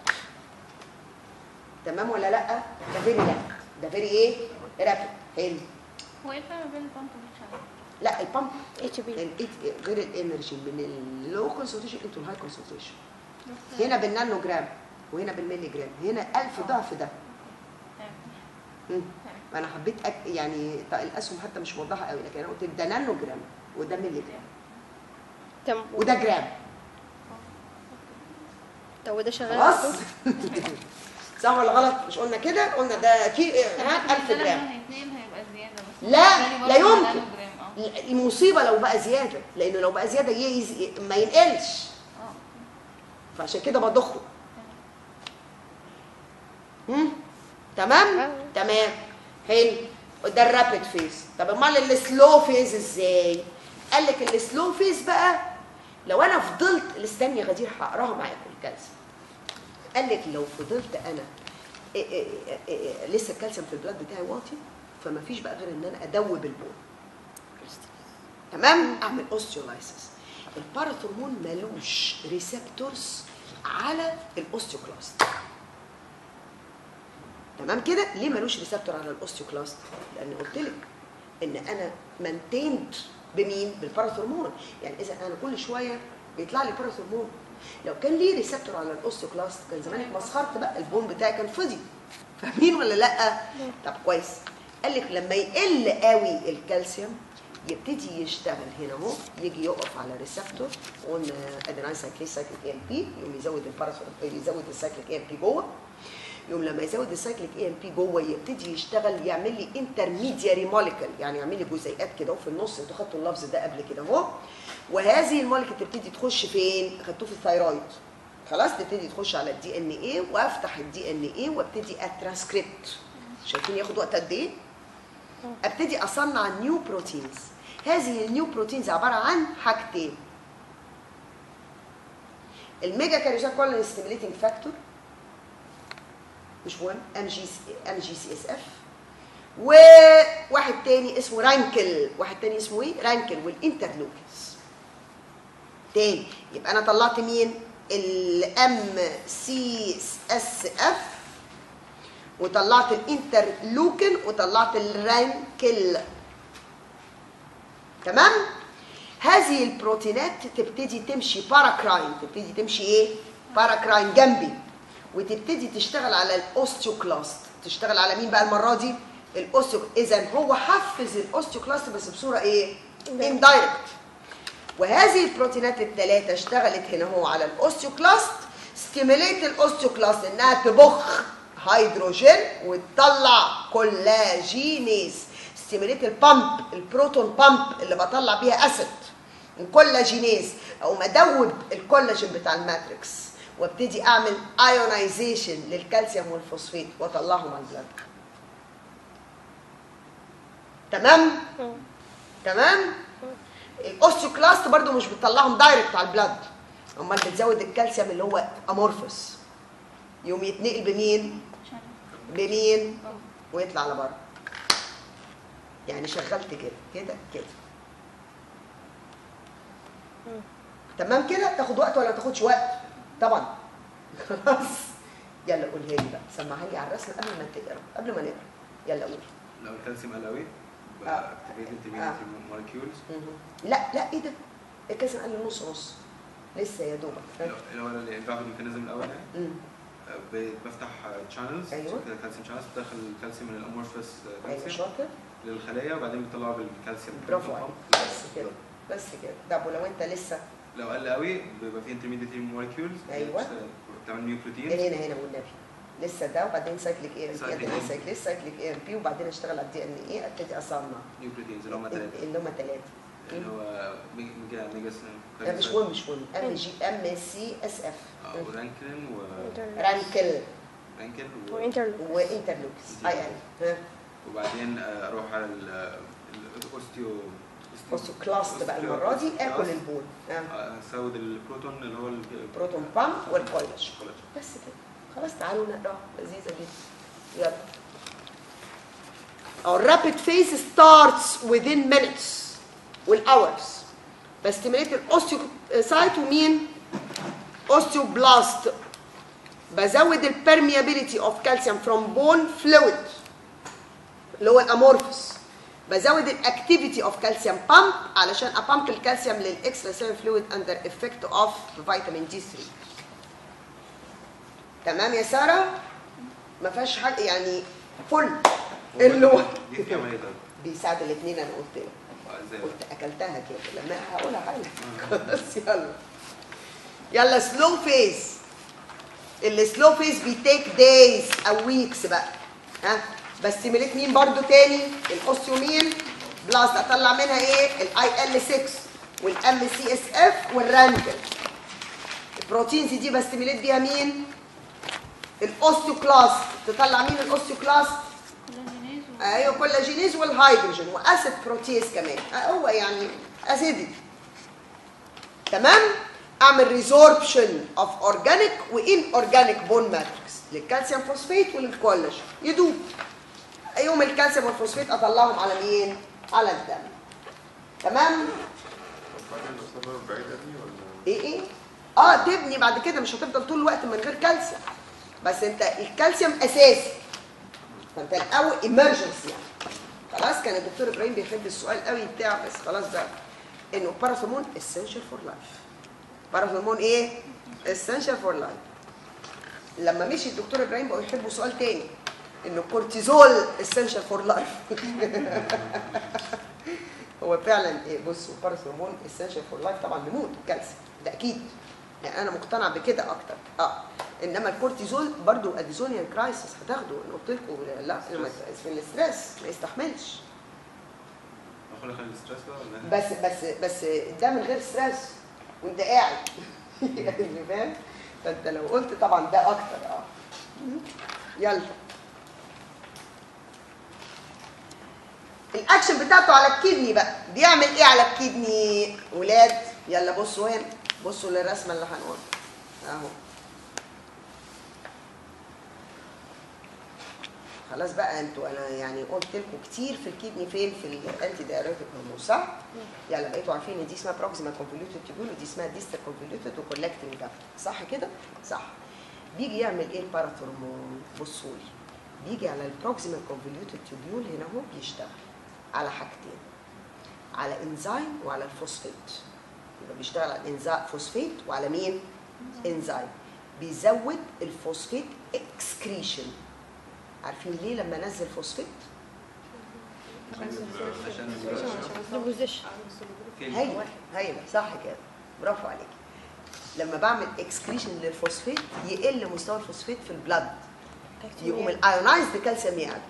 تمام ولا لا ده فيري لا ده فيري ايه رابid حلو هو ايه الفرق بين البامب والشاور؟ لا البامب اتش بي ال- غير الانرجي من اللو كونسنتريشن انتو الهاي كونسنتريشن هنا بالنانو جرام وهنا بالملي جرام هنا 1000 ضعف ده مم. انا حبيت أك... يعني ط- الاسهم حتى مش موضحه قوي لكن انا قلت ده نانو جرام وده ملي جرام تمام وده جرام طب وده شغال خلاص على طول؟ صح ولا غلط مش قلنا كده قلنا ده كي... ها 1000 جرام لما هيتنقل هيبقى زيادة بس لا، التاني لا برضه يمكن. نانو جرام، اه المصيبه لو بقى زياده لانه لو بقى زياده يز... ما ينقلش اه فعشان كده بضخه مم؟ تمام آه. تمام حلو ده الرابid فيز طب امال السلو فيز ازاي قال لك السلو فيز بقى لو انا فضلت استني يا غدير هقراها معاكم الكالسيوم قال لك لو فضلت انا إيه إيه إيه إيه لسه الكالسيوم في البلاد بتاعي واطي فما فيش بقى غير ان انا ادوب البون تمام اعمل اوستيولايسيس الباراثورمون ملوش ريسبتورز على الاوستيوكلاست تمام كده ليه ملوش ريسبتور على الاوستيوكلاست لان قلت لك ان انا منتيند بمين بالباراثورمون يعني اذا انا كل شويه بيطلع لي باراثورمون لو كان ليه ريسبتور على الاوستيوكلاست كان زمانك مسخرت بقى البون بتاعي كان فضي فاهمين ولا لا طب كويس قال لك لما يقل قوي الكالسيوم يبتدي يشتغل هنا اهو يجي يقف على ريسبتور قلنا اديناين سايكليز سايكليك اي ام بي يقوم يزود الباراثورمون يزود السايكليك اي ام بي جوه يوم لما يزود السايكليك اي ام بي جوه يبتدي يشتغل يعمل لي انترميدياري موليكول يعني يعمل لي جزيئات كده في النص انتوا خدتوا اللفظ ده قبل كده اهو وهذه الموليكول تبتدي تخش فين؟ خدتوه في الثايرويد خلاص تبتدي تخش على الدي ان ايه وافتح الدي ان ايه وابتدي اترانسكريبت شايفين ياخد وقت قد ايه؟ ابتدي اصنع نيو بروتينز هذه النيو بروتينز عباره عن حاجتين الميجا كاريوسات كولين ستيميليتنج فاكتور مش مهم ام جي ام جي سي اس اف وواحد تاني اسمه رانكل واحد تاني اسمه ايه رانكل والانترلوكنز تاني يبقى انا طلعت مين الام سي اس اف وطلعت الانترلوكن وطلعت الرانكل تمام هذه البروتينات تبتدي تمشي باراكراين تبتدي تمشي ايه باراكراين جنبي وتبتدي تشتغل على الاوستيوكلاست تشتغل على مين بقى المره دي الاوستيو اذا هو حفز الاوستيوكلاست بس بصوره ايه اندايركت وهذه البروتينات الثلاثه اشتغلت هنا هو على الاوستيوكلاست ستيميليت الاوستيوكلاست انها تبخ هيدروجين وتطلع كولاجينيز ستيميليت البامب البروتون بامب اللي بطلع بيها اسيد الكولاجينيز او مدوب الكولاجين بتاع الماتريكس وابتدي اعمل ايونايزيشن للكالسيوم والفوسفات واطلعهم على البلد تمام تمام الاوستيوكلاست برضو مش بتطلعهم دايركت على البلد امال بتزود الكالسيوم اللي هو امورفوس يوم يتنقل بمين بمين ويطلع على بره يعني شغلت كده كده كده تمام كده تاخد وقت ولا ما تاخدش وقت طبعا خلاص يلا قولها لي بقى سمعها لي على الرسم قبل ما تقرا قبل ما نقرا يلا قول لو الكالسيوم قل قوي آه. باكتيفيت آه. intermediate molecules لا لا ايه ده الكاسم قال لي نص نص لسه يا دوبك لو لو انا اللي باخد الميكانيزم الاول يعني مم. آه، ب- بفتح تشانلز أيوة. كده كالسيوم شانلز بدخل الكالسيوم من الامورفس ايوه كالسيوم شاطر للخلايا وبعدين بيطلعوا بالكالسيوم برافو عليك بس كده بس كده طب ولو انت لسه لو قل قوي بيبقى فيه intermediate molecules أيوة. بتعمل نيو بروتين هنا هنا والنبي لسه ده وبعدين سايكليك اي ام بي سايكليك ادينين AMP. سايكليك سايكليك اي ام بي وبعدين اشتغل على الدي ان اي ابتدي اصنع نيو بروتينز اللي هم ثلاثه اللي هم ثلاثه اللي هو ميجا ميجا لا مش مهم مش مهم ام جي ام سي اس اف ورانكلين رانكل ورانكل و- وانترلوك وانترلوكس اي ان ها وبعدين آه، اروح على ال- الاوستيو بصوا كلاست بقى المره دي اكل البول ها آه، هزود البروتون اللي هو ال- بروتون بامب والكولاج الكولاج. بس كده خلاص تعالوا نقرا لذيذه جدا يلا Our rapid phase starts within minutes والhours بستيميليت الاوستيوسايت ومين؟ اوستيوبلاست بزود البرميابيليتي اوف كالسيوم فروم بون فلويد اللي هو الامورفس بزود الاكتيفيتي اوف كالسيوم بامب علشان ابامب الكالسيوم للاكسترا سيلر فلويد اندر افكت اوف فيتامين دي 3 تمام يا ساره ما فيهاش حاجه يعني فل اللي هو دي في عمليه ضرب بيساعد الاثنين انا قلت لك آه، ازاي قلت اكلتها كده لما هقولها حاجه بس يلا يلا سلو فيز السلو فيز بيتيك دايز او ويكس بقى ها بستيميليت مين برضو تاني الاوستيومين بلس اطلع منها ايه الاي ال 6 والام سي اس اف والرانكل البروتينز دي بستيميليت بيها مين الاوستيوكلاست تطلع مين الاوستيوكلاست كولاجينيز و- ايوه كولاجينيز والهيدروجين واسيد بروتيز كمان آه، هو يعني اسيدي تمام اعمل ريزوربشن اوف اورجانيك وان اورجانيك بون ماتريكس للكالسيوم فوسفيت وللكولاجين يدوب يوم الكالسيوم والفوسفيت اطلعهم على مين على الدم تمام وبعدين الأصابع بعيد ابني ولا ايه ايه اه تبني بعد كده مش هتفضل طول الوقت من غير كالسيوم بس انت الكالسيوم اساسي فانت الاول ايمرجنسي يعني خلاص كان الدكتور ابراهيم بيحب السؤال قوي بتاع بس خلاص بقى انه باراثرمون اسينشال فور لايف باراثرمون ايه اسينشال فور لايف لما مشي الدكتور ابراهيم بقوا يحبوا سؤال تاني انه كورتيزول اسينشال فور لايف هو فعلا إيه بصوا باراثرمون اسينشال فور لايف طبعا بيموت كالسيوم ده اكيد يعني انا مقتنع بكده اكتر اه انما الكورتيزول برضو اديزونيان كرايسيس هتاخده انا قلت لكم لا لما في الاستريس ما يستحملش اخلي اخلي الستريس بقى ولا إيه؟ بس بس بس ده من غير ستريس وانت قاعد يعني فاهم فانت لو قلت طبعا ده اكتر اه يلا الاكشن بتاعته على الكدني بقى بيعمل ايه على الكدني ولاد يلا بصوا هنا بصوا للرسمه اللي هنقولها اهو خلاص بقى انتوا انا يعني قلت لكم كتير في الكدني فين في الانتي دايريتك هرمون صح؟ يلا بقيتوا عارفين ان دي اسمها بروكسيما كونفوليوتد تيبول ودي اسمها ديستا كونفوليوتد وكولكتنج جافت صح كده؟ صح بيجي يعمل ايه الباراثرمون؟ بصوا لي بيجي على البروكسيما كونفوليوتد تيبول هنا اهو بيشتغل على حاجتين على انزيم وعلى الفوسفيت يبقى بيشتغل على الانزيم فوسفيت وعلى مين؟ انزيم بيزود الفوسفيت اكسكريشن عارفين ليه لما نزل فوسفيت؟ البوزيشن هايلة هايلة صح كده برافو عليك لما بعمل اكسكريشن للفوسفيت يقل مستوى الفوسفيت في البلد يقوم الايونايزد كالسيوم يعلى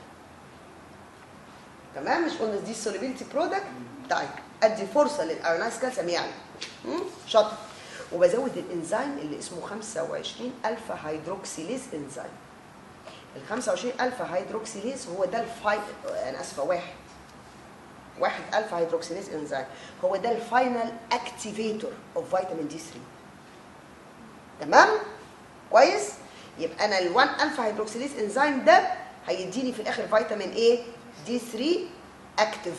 تمام مش قلنا دي سوليبيليتي برودكت طيب ادي فرصه للايونايزد كالسيوم يعلى مم؟ شاطر وبزود الانزيم اللي اسمه 25 الفا هيدروكسيليز انزيم ال 25 الفا هيدروكسيليز هو ده الفاي انا اسفه واحد واحد الفا هيدروكسيليز انزيم هو ده الفاينل اكتيفيتور اوف فيتامين دي 3 تمام كويس يبقى انا ال1 الفا هيدروكسيليز انزيم ده هيديني في الاخر فيتامين ايه دي 3 اكتف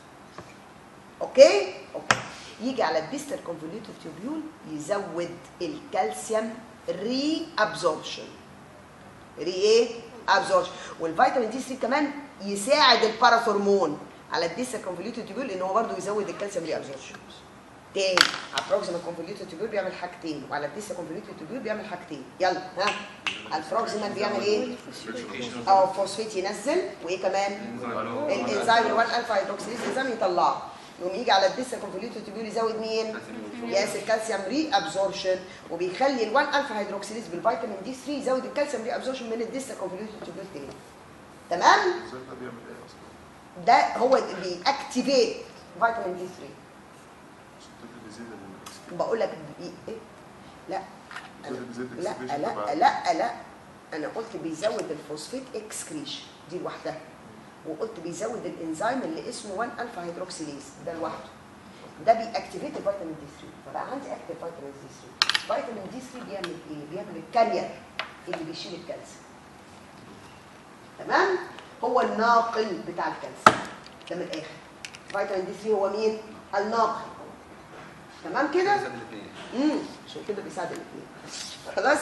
اوكي اوكي يجي على الديستال كونفوليوتيف تيوبيول يزود الكالسيوم ري ابزوربشن ري ايه ابزوربشن والفيتامين دي 3 كمان يساعد الباراثورمون على الديستال كونفوليوتيف تيوبيول ان هو برضه يزود الكالسيوم ري ابزوربشن تاني على البروكسيما كونفوليوتيف تيوبيول بيعمل حاجتين وعلى الديستال كونفوليوتيف تيوبيول بيعمل حاجتين يلا ها البروكسيما بيعمل ايه او فوسفيت ينزل وايه كمان الانزيم ال1 الفا هيدروكسيليز انزيم يطلعه يقوم يجي على الديستا كونفوليوتيف تيبيول يزود مين؟ ياس الكالسيوم ري ابزوربشن وبيخلي ال1 الفا هيدروكسيليز بالفيتامين دي 3 يزود الكالسيوم ري ابزوربشن من الديستا كونفوليوتيف تيبيول تاني تمام؟ ازاي ده بيعمل ايه اصلا؟ ده هو بيأكتيفيت فيتامين دي 3 عشان كده بيزيد ال بقول لك بي... ايه؟ لا كده بيزيد لا الاكسبريشن لا تبع- لا لا انا قلت بيزود الفوسفيت اكسكريشن دي لوحدها وقلت بيزود الانزيم اللي اسمه 1 الفا هيدروكسيليز ده لوحده ده بيأكتيفيت الفيتامين دي 3 فبقى عندي اكتيف فيتامين دي 3 فيتامين دي 3 بيعمل ايه؟ بيعمل الكارير اللي بيشيل الكالسيوم تمام؟ هو الناقل بتاع الكالسيوم ده من الاخر فيتامين دي 3 هو مين؟ الناقل تمام كده؟ بيزيد الاثنين امم عشان كده بيساعد الاثنين خلاص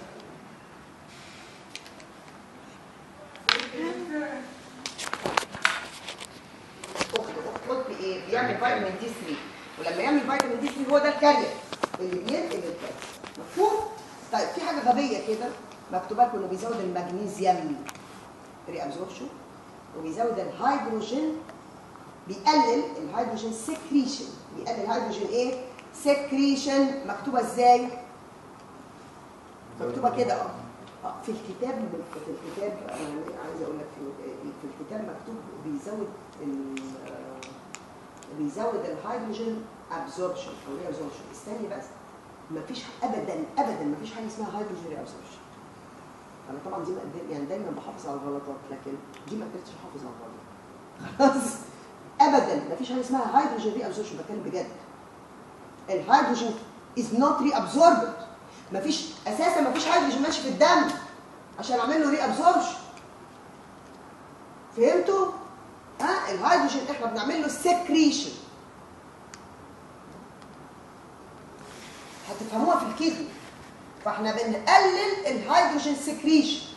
اخت اخت قلت ايه بيعمل فيتامين دي 3 ولما يعمل فيتامين دي 3 هو ده الكارير اللي بينقل الكالسيوم مفهوم طيب في حاجه غبيه كده مكتوبه لكم انه بيزود المغنيسيوم ري ابزوربشن وبيزود الهيدروجين بيقلل الهيدروجين سكريشن بيقلل الهيدروجين ايه سكريشن مكتوبه ازاي مكتوبه كده اه آه، في الكتاب في الكتاب انا عايزه اقول لك في في الكتاب مكتوب بيزود ال- آه، بيزود الهيدروجين ابزوربشن او ري ابزوربشن استني بس مفيش ابدا ابدا مفيش حاجه اسمها هيدروجين ري ابزوربشن انا طبعا دي ما- يعني دايما بحافظ على الغلطات لكن دي ما قدرتش احافظ على الغلط خلاص ابدا مفيش حاجه اسمها هيدروجين ري ابزوربشن بتكلم بجد الهيدروجين is not reabsorbed مفيش اساسا مفيش هيدروجين ماشي في الدم عشان اعمل له reabsorption فهمتوا؟ ها الهيدروجين احنا بنعمل له سكريشن هتفهموها في الكيدني فاحنا بنقلل الهيدروجين سكريشن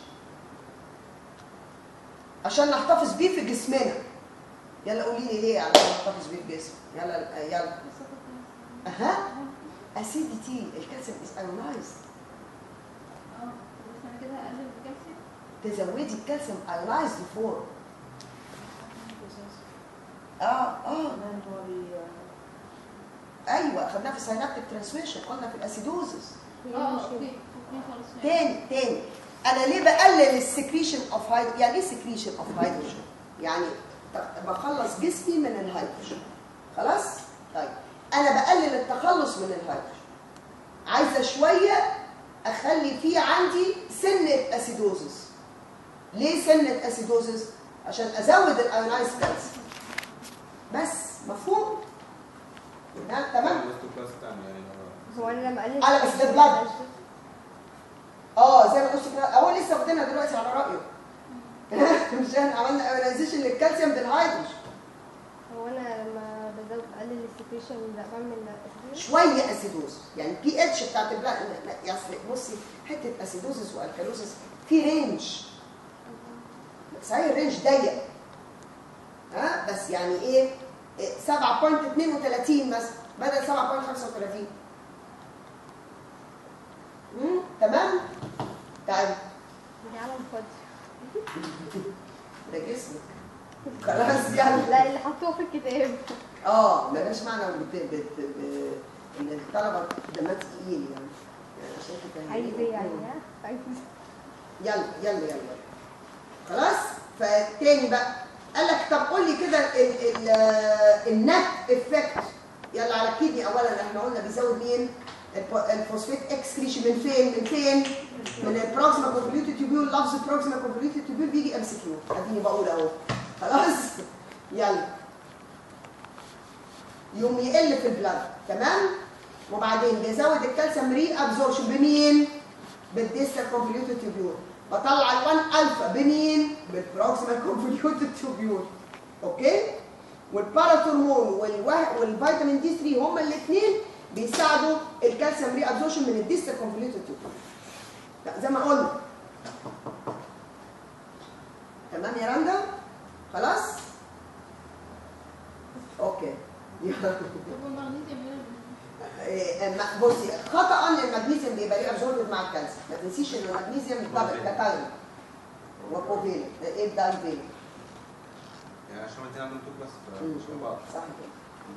عشان نحتفظ بيه في جسمنا يلا قولي لي ليه عشان نحتفظ بيه في جسمنا يلا يلا اها اسيديتي الكالسيوم از ايونايزد اه بس انا كده هقلل الكالسيوم تزودي الكالسيوم ايونايزد فور اه اه ايوه خدناها في السينابتيك ترانسميشن قلنا في الاسيدوزس هي اه مش- اوكي اوكي خلاص تاني تاني انا ليه بقلل السكريشن اوف هيدروجين يعني ايه سكريشن اوف هيدروجين يعني ت- بخلص جسمي من الهيدروجين خلاص طيب انا بقلل التخلص من الهيدروجين عايزه شويه اخلي فيه عندي سنه اسيدوزس ليه سنه اسيدوزس عشان ازود الايونايز كالسيوم بس مفهوم ها، تمام وسط الكلاس الثاني يعني هو انا لما اقلل على بس ده بلاد. اه زي ما قلت كده هو لسه واخدينها دلوقتي على رايه مش احنا عملنا ايونايزيشن للكالسيوم بالهيدروجين هو انا لما بزود بقلل السكريشن ده بعمل اسيدوز شويه اسيدوز يعني البي اتش بتاعت البلاد يا أصل بصي حته اسيدوزس والكالوزس في رينج صحيح الرينج ضيق ها بس يعني ايه إيه، 7.32 مثلا بدل 7.35 امم تمام طيب دي عالم فاضي ده جسمك خلاص يعني لا اللي حطوه في الكتاب اه ملهاش معنى بت... بت... ب... ان الطلبه دمها تقيل يعني يعني عشان كده عايز ايه يعني ها؟ عايز يلا يلا يلا خلاص فتاني بقى قال لك طب قول لي كده ال- ال- النت افكت يلا على الكيدني اولا احنا قلنا بيزود مين الب- الفوسفات اكسكريشن من فين من فين من البروكسيما كونفوليوتد تيوبيول لفظ البروكسيما كونفوليوتد تيوبيول بيجي ام سي كيو اديني بقول اهو خلاص يلا يوم يقل في البلاد تمام وبعدين بيزود الكالسيوم ري ابزوربشن بمين بالديستال كونفوليوتد تيوبيول بطلع ال1 الفا بمين بالبروكسيمال كونفوليوتد تيوبيول اوكي والباراثورمون والوه... والفيتامين دي 3 هما الاثنين بيساعدوا الكالسيوم ري ابزوربشن من الديستال كونفوليوتد تيوبيول لا، زي ما قلنا تمام يا رندا خلاص اوكي يلا. طب والمغنيسيوم هنا إيه، الم- بصي خطا المغنيسيوم بيبقى ليه ابزوربد مع الكالسيوم ما تنسيش ان المغنيسيوم دبل كتاين وكوفيلنت ايه الدايفيلنت يعني عشان انت عندهم تو كلاس مم. مش من بعض صح كده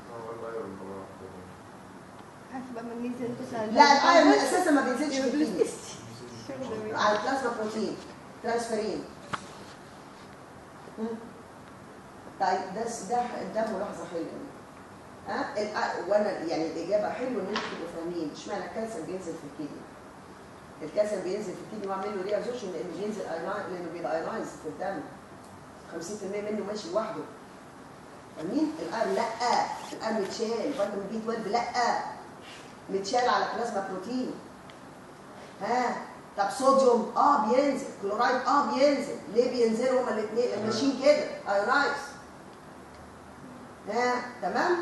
هتبقى مغنيسيوم تسعة لا الايرون اساسا ما بينزلش في الكيمياء الكيمياء على البلازما بروتين ترانسفيرين مم. طيب ده ده ده ملاحظه حلوه ها الأ- وانا يعني الاجابه حلوه ان انتوا تبقوا فاهمين اشمعنى الكالسيوم بينزل في الكيدني الكالسيوم بينزل في الكيدني واعمل له ري ابزوربشن لانه بينزل ايونايز لانه بيبقى ايونايز في الدم 50% منه ماشي لوحده فاهمين الايرون لا الايرون متشال فيتامين بي 12 لا متشال على بلازما بروتين ها طب صوديوم اه بينزل كلورايد اه بينزل ليه بينزلوا هما الاثنين ماشيين كده ايونايز ها تمام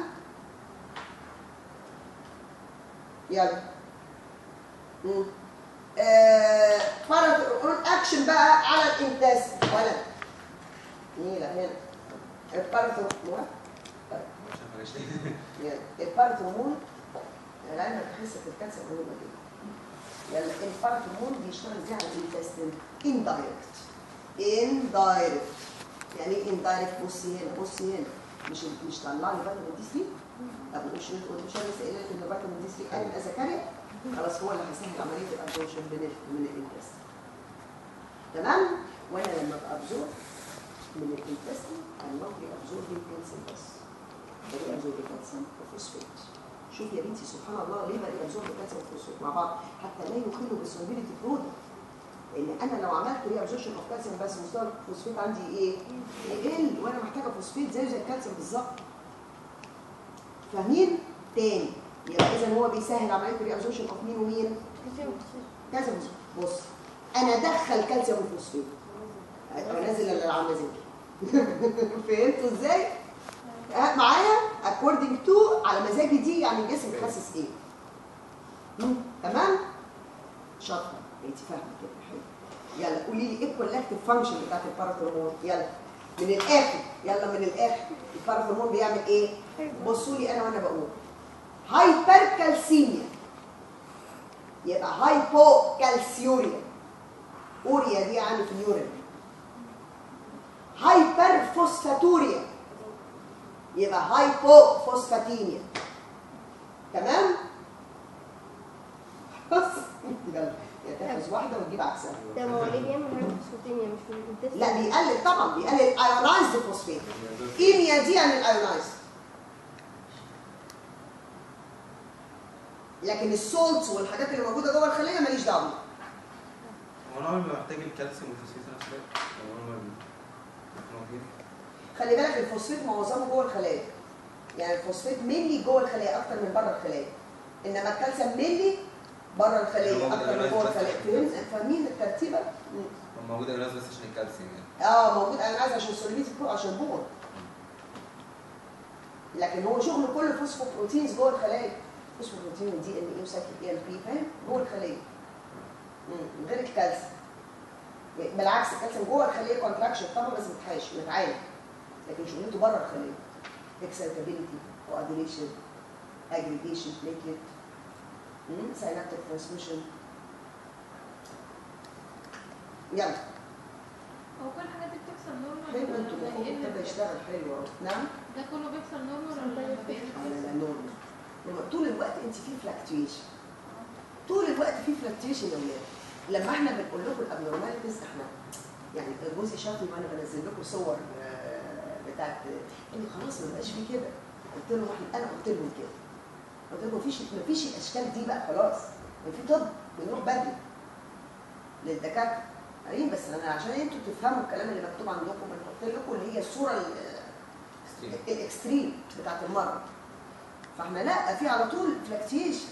يلا مم. آه فرض اكشن بقى على الانتست ولا نيلة هنا البارثورمون عشان حاجه شيء يعني البارثورمون لعلمك حصه الكانسر مهمه جدا يلا البارثورمون بيشتغل ازاي على الانتستين اندايركت اندايركت يعني ايه اندايركت بصي هنا بصي هنا مش مش طلع لي فيتامين دي 3 طب مش مش انا لسه قايله لك ان فيتامين دي 3 قال الازكاريا خلاص هو اللي هيسهل عمليه الابزوربشن من ال- من الانتستين تمام وانا لما بابزورب من الانتستين I'm not reabsorbing calcium بس بقى ابزورب كالسيوم وفوسفات شوف يا بنتي سبحان الله ليه بقى ابزورب كالسيوم وفوسفات مع بعض حتى لا يخلوا بالسولبيليتي برودكت لان انا لو عملت ري ابزوربشن اوف كالسيوم بس مستوى الفوسفات عندي ايه؟ يقل وانا محتاجه فوسفات زيه زي الكالسيوم بالظبط فاهمين؟ تاني يبقى اذا هو بيسهل عمليه الريابزوربشن اوف مين ومين كالسيوم بص انا ادخل كالسيوم وفوسفات انزل اللي عامله زي كده فهمتوا ازاي آه، معايا according to على مزاجي دي يعني الجسم حاسس ايه مم، تمام شاطره انت فاهمه كده حلو يلا قولي لي ايه الكولكتيف فانكشن بتاعت الباراثرمون يلا من الاخر يلا من الاخر الباراثرمون بيعمل ايه بصوا لي انا وانا بقول هايبركالسيميا يبقى هايبوكالسيوريا اوريا دي يعني في اليورين هايبرفوسفاتوريا يبقى هايبوفوسفاتيميا تمام بس يلا يا تاخذ واحده وتجيب عكسها ده ما هو ليه بيعمل هايبوفوسفاتيميا مش في الانتستين لا بيقلل طبعا بيقلل ايونايزد فوسفات ايميا دي يعني الايونايزد لكن السولتس والحاجات اللي موجوده جوه الخليه ماليش دعوه بيها. هو انا عمري ما محتاج الكالسيوم والفوسفات في نفس الوقت هو انا ما- موجودين خلي بالك الفوسفات معظمه جوه الخلايا يعني الفوسفات ملي جوه الخلايا اكتر من بره الخلايا انما الكالسيوم ملي بره الخليه هو اكتر من جوه الخلايا فهمت فاهمين الترتيبه؟ مم. هو موجود الناس بس عشان الكالسيوم يعني اه موجود انا عايز عشان سوليبيتي برو عشان بون لكن هو شغله كله فوسفوبروتينز جوه الخلايا فوسفوبروتين ودي ان اي وسايكل اي ال بي فاهم جوه الخليه مم، غير الكالسيوم بالعكس الكالسيوم جوه الخليه كونتراكشن طبعا بس متحاش متعالج لكن شغلته بره الخليه اكسلتابيلتي coagulation aggregation platelet synaptic transmission يلا هو كل الحاجات دي بتحصل نورمال حلو ولا انتوا لما مخكم يقل ابتدى يشتغل حلو اهو نعم ده كله بيحصل نورمال ولا لما بيقل على بيحصل؟ النورمال لما طول الوقت انت في فلكتويشن طول الوقت في فلكتويشن يا ولاد لما احنا بنقول لكم الابنورماليتيز احنا يعني جوزي شافني وانا بنزل لكم صور آه، بتاعت قال لي خلاص ما بقاش في كده قلت له احنا انا قلت لهم كده قلت لهم مفيش مفيش الاشكال دي بقى خلاص ما في طب بنروح بدري للدكاتره قايلين بس انا عشان انتوا تفهموا الكلام اللي مكتوب عندكم بنحط لكم اللي هي الصوره ال- ستريم الاكستريم بتاعت المرض فاحنا لا في على طول فلكتيشن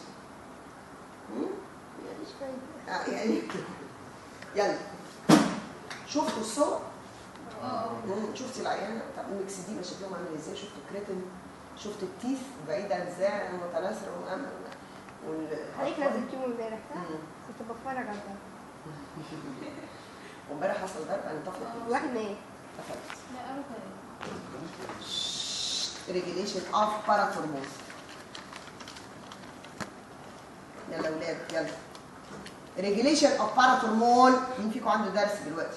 مفيش فايدة يعني يلا شفتوا الصور؟ اه مم، شفتي العيانه بتاع الميكس دي ما شكلهم عامل ازاي شفتوا الكريتين شفتوا التيث بعيده ازاي متناثره ومأمن وال حضرتك نزلتيهم امبارح صح؟ مم. كنت بتفرج على ده وامبارح حصل ضرب انا طفلت واحد نايم طفلت لا قالوا كده ريجيليشن اوف باراثورمون يلا يا ولاد يلا ريجيليشن اوف باراثورمون مين فيكم عنده درس دلوقتي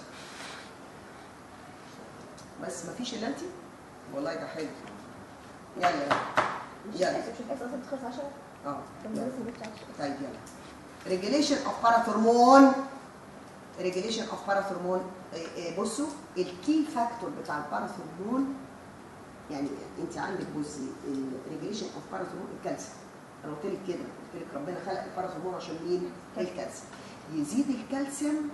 بس مفيش الا انت والله ده حلو يلا يلا مش يلا حاسة- مش الحصة اصلا بتخلص 10 اه طب يلا. ما لسه بتخلص 10 طيب يلا ريجيليشن اوف باراثورمون ريجيليشن اوف باراثورمون بصوا الكي فاكتور بتاع الباراثورمون يعني انت عندك بصي الريجيليشن اوف باراثورمون الكالسيوم انا قلت لك كده قلت لك ربنا خلق الباراثورمون عشان مين؟ الكالسيوم يزيد الكالسيوم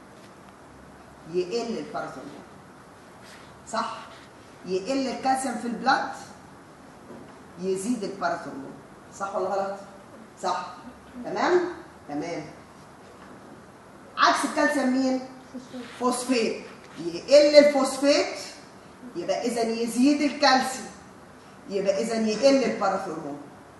يقل الباراثورمون صح؟ يقل الكالسيوم في البلاد يزيد الباراثورمون صح ولا غلط؟ صح تمام؟ تمام عكس الكالسيوم مين؟ فوسفات يقل الفوسفات يبقى اذا يزيد الكالسيوم يبقى اذا يقل الباراثورمون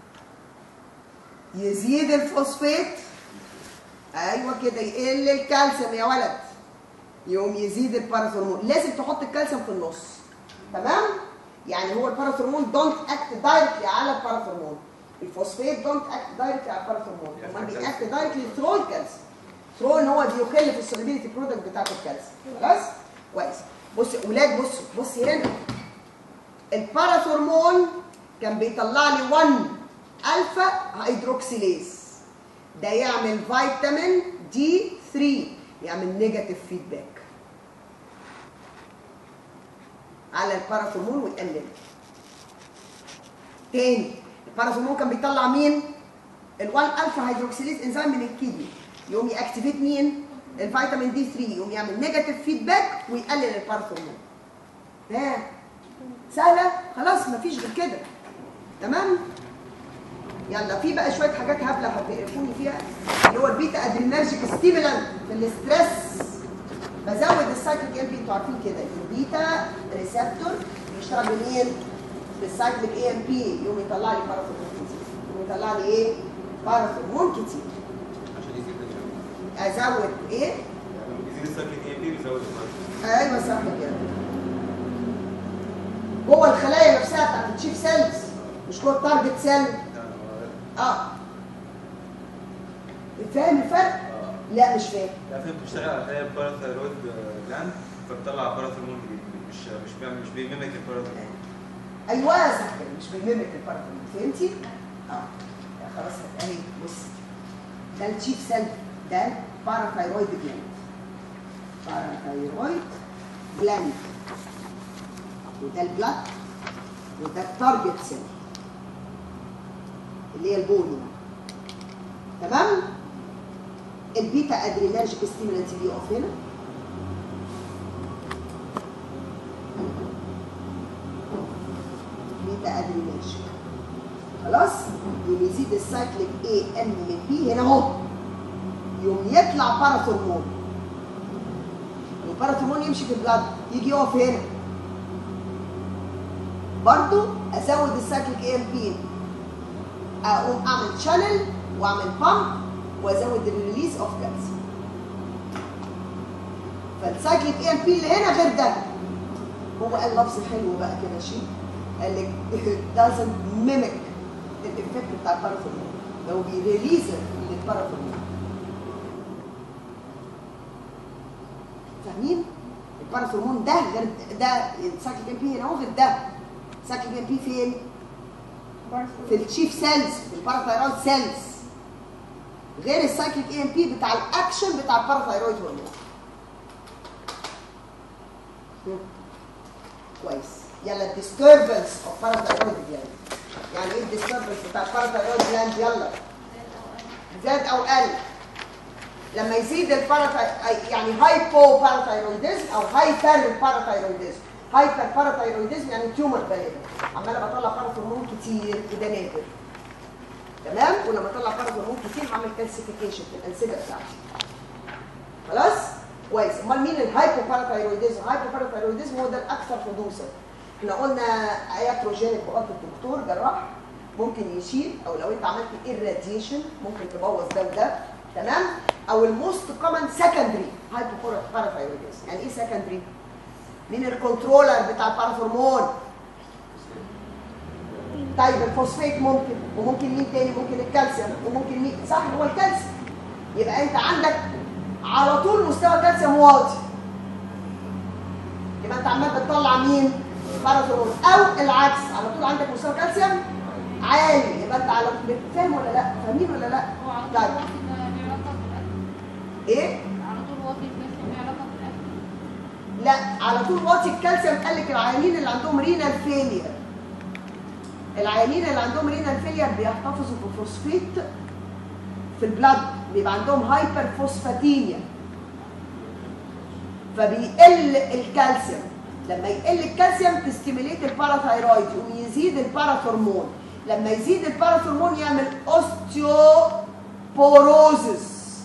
يزيد الفوسفات ايوه كده يقل الكالسيوم يا ولد يقوم يزيد الباراثورمون لازم تحط الكالسيوم في النص تمام يعني هو الباراثورمون دونت اكت دايركتلي على الباراثورمون الفوسفات دونت اكت دايركتلي على الباراثورمون امال بيأكت دايركتلي ثرو الكالسيوم ثرو ان هو بيخل في السوليبيليتي برودكت بتاعت الكالسيوم خلاص كويس بصي اولاد بصوا بصي هنا الباراثورمون كان بيطلع لي 1 الفا هيدروكسيليز ده يعمل فيتامين دي 3 يعمل نيجاتيف فيدباك على الباراثورمون ويقلل تاني الباراثورمون كان بيطلع مين ال1 الفا هيدروكسيليز انزيم من الكدني يقوم ياكتيفيت مين الفيتامين دي 3 يقوم يعمل نيجاتيف فيدباك ويقلل الباراثورمون ها سهله خلاص مفيش غير كده تمام يلا في بقى شويه حاجات هبله هتقرفوني فيها اللي هو البيتا ادرينرجيك ستيمولانت في الاستريس بزود السايكليك ام بي انتوا عارفين كده البيتا ريسبتور بيشتغل بمين؟ بالسايكليك اي ام بي يقوم يطلع لي بارافورمون كتير يقوم يطلع لي ايه؟ بارافورمون كتير عشان يزيد ال- ازود ايه؟ يعني لما بيزيد السايكليك اي بي بيزود البارا ايوه صح كده جوه الخلايا نفسها بتاعت التشيف سيلز مش جوه التارجت سيل يعني هو- اه فاهم الفرق؟ اه لا مش فاهم يعني فين بتشتغل على خلايا الباراثايرويد جلاند فبتطلع باراثرمون جديد مش مش بيعمل مش بيميمك الباراثرمون ايوه صح كده مش بيميمك البارافورمون فهمتي؟ اه لا خلاص اهي بص ده التشيف سيل ده باراثايرويد جلاند باراثايرويد جلاند وده البلاد وده التارجت سيل اللي هي البول تمام البيتا ادرينرجيك ستيمولانت بيقف هنا بيتا ادرينرجيك خلاص يوم يزيد السايكليك اي ام من بي هنا اهو يوم يطلع باراثرمون الباراثرمون يمشي في البلاد يجي يقف هنا برضو ازود السايكليك اي ام بي اقوم اعمل شانل واعمل بامب وازود الريليز اوف كالسيوم فالسايكليك اي ام بي اللي هنا غير ده هو قال لفظ حلو بقى كده شيء قال لك it doesn't mimic الايفكت بتاع الباراثرمون ده هو بيريليز للباراثرمون فاهمين؟ الباراثرمون ده غير ده السايكليك ام بي هنا هو غير ده السايكليك ام بي فين؟ في التشيف سيلز في الباراثايرويد سيلز غير السايكليك اي ام بي بتاع الاكشن بتاع الباراثايرويد هرمون مم. كويس يلا الديستربنس اوف باراثايرويد جلاند يعني ايه الديستربنس بتاع الباراثايرويد جلاند يلا زاد او قل لما يزيد الباراثاي يعني هايبو باراثايرويدزم او هايبر باراثايرويدزم هايبر باراثايرويدزم يعني تيومر غالبا عماله بطلع باراثرمون كتير وده نادر تمام ولما اطلع باراثرمون كتير هعمل كالسيفيكيشن في الانسجه بتاعتي خلاص كويس امال مين الهايبو باراثايرويدزم الهايبو باراثايرويدزم هو ده الاكثر حدوثا احنا قلنا اياتروجينيك وقت الدكتور جراح ممكن يشيل او لو انت عملت irradiation ممكن تبوظ ده وده تمام او الموست كومن سكندري هايبو باراثايرويدزم يعني ايه سكندري مين الكنترولر بتاع الباراثرمون طيب الفوسفات ممكن وممكن مين تاني ممكن الكالسيوم وممكن مين صح هو الكالسيوم يبقى انت عندك على طول مستوى كالسيوم واطي يبقى انت عمال بتطلع مين باراثرمون او العكس على طول عندك مستوى كالسيوم عالي يبقى انت على طول فاهم ولا لا فاهمين ولا لا هو على طول طيب واطي ده ليه علاقة بالأكل ايه على طول واطي الكالسيوم ليه علاقة بالأكل لا على طول واطي الكالسيوم قال لك العيانين اللي عندهم رينال فيلير العيانين اللي عندهم رينال فيلير بيحتفظوا بفوسفيت في البلد بيبقى عندهم هايبر فوسفاتيميا فبيقل الكالسيوم لما يقل الكالسيوم تستيميليت الباراثايرويد يقوم يزيد الباراثرمون لما يزيد الباراثرمون يعمل اوستيوبوروزس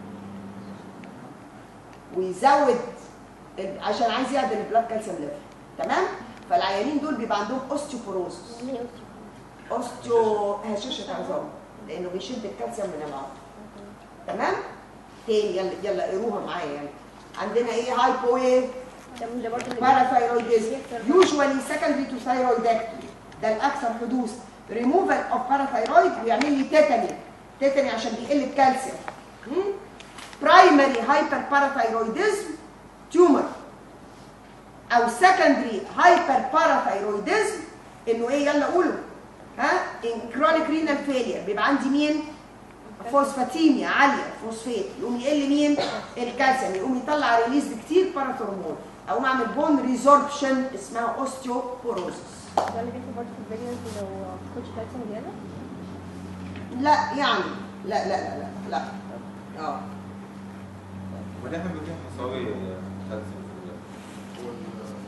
ويزود ال- عشان عايز يعدل البلاد كالسيوم ليفل تمام فالعيانين دول بيبقى عندهم اوستيوبوروزس اوستيو هشاشه عظام لانه بيشد الكالسيوم من العظم تمام تاني يلا يلا قروها معايا يلا عندنا ايه هايبو ايه ده ده برضه اللي باراثايرويدزم بيحصل. يوجوالي سكندري تو ثايرويدكتومي ده الاكثر حدوث ريموفال اوف باراثايرويد ويعمل لي تيتاني تيتاني عشان بيقل الكالسيوم برايمري هايبر باراثايرويدزم تيومر او سكندري هايبر باراثايرويدزم انه ايه يلا قولوا ها ان كرونيك رينال فيلير بيبقى عندي مين فوسفاتيميا عاليه فوسفات يقوم يقل مين الكالسيوم يقوم يطلع ريليز كتير باراثرمون اقوم اعمل بون ريزوربشن اسمها اوستيوبوروزس ده اللي بيحصل برضه في البريجنسي لو ما بتاخدش كالسيوم زياده لا يعني لا لا لا لا لا اه ودي احنا بنجيب حصاوي كالسيوم في ال- هو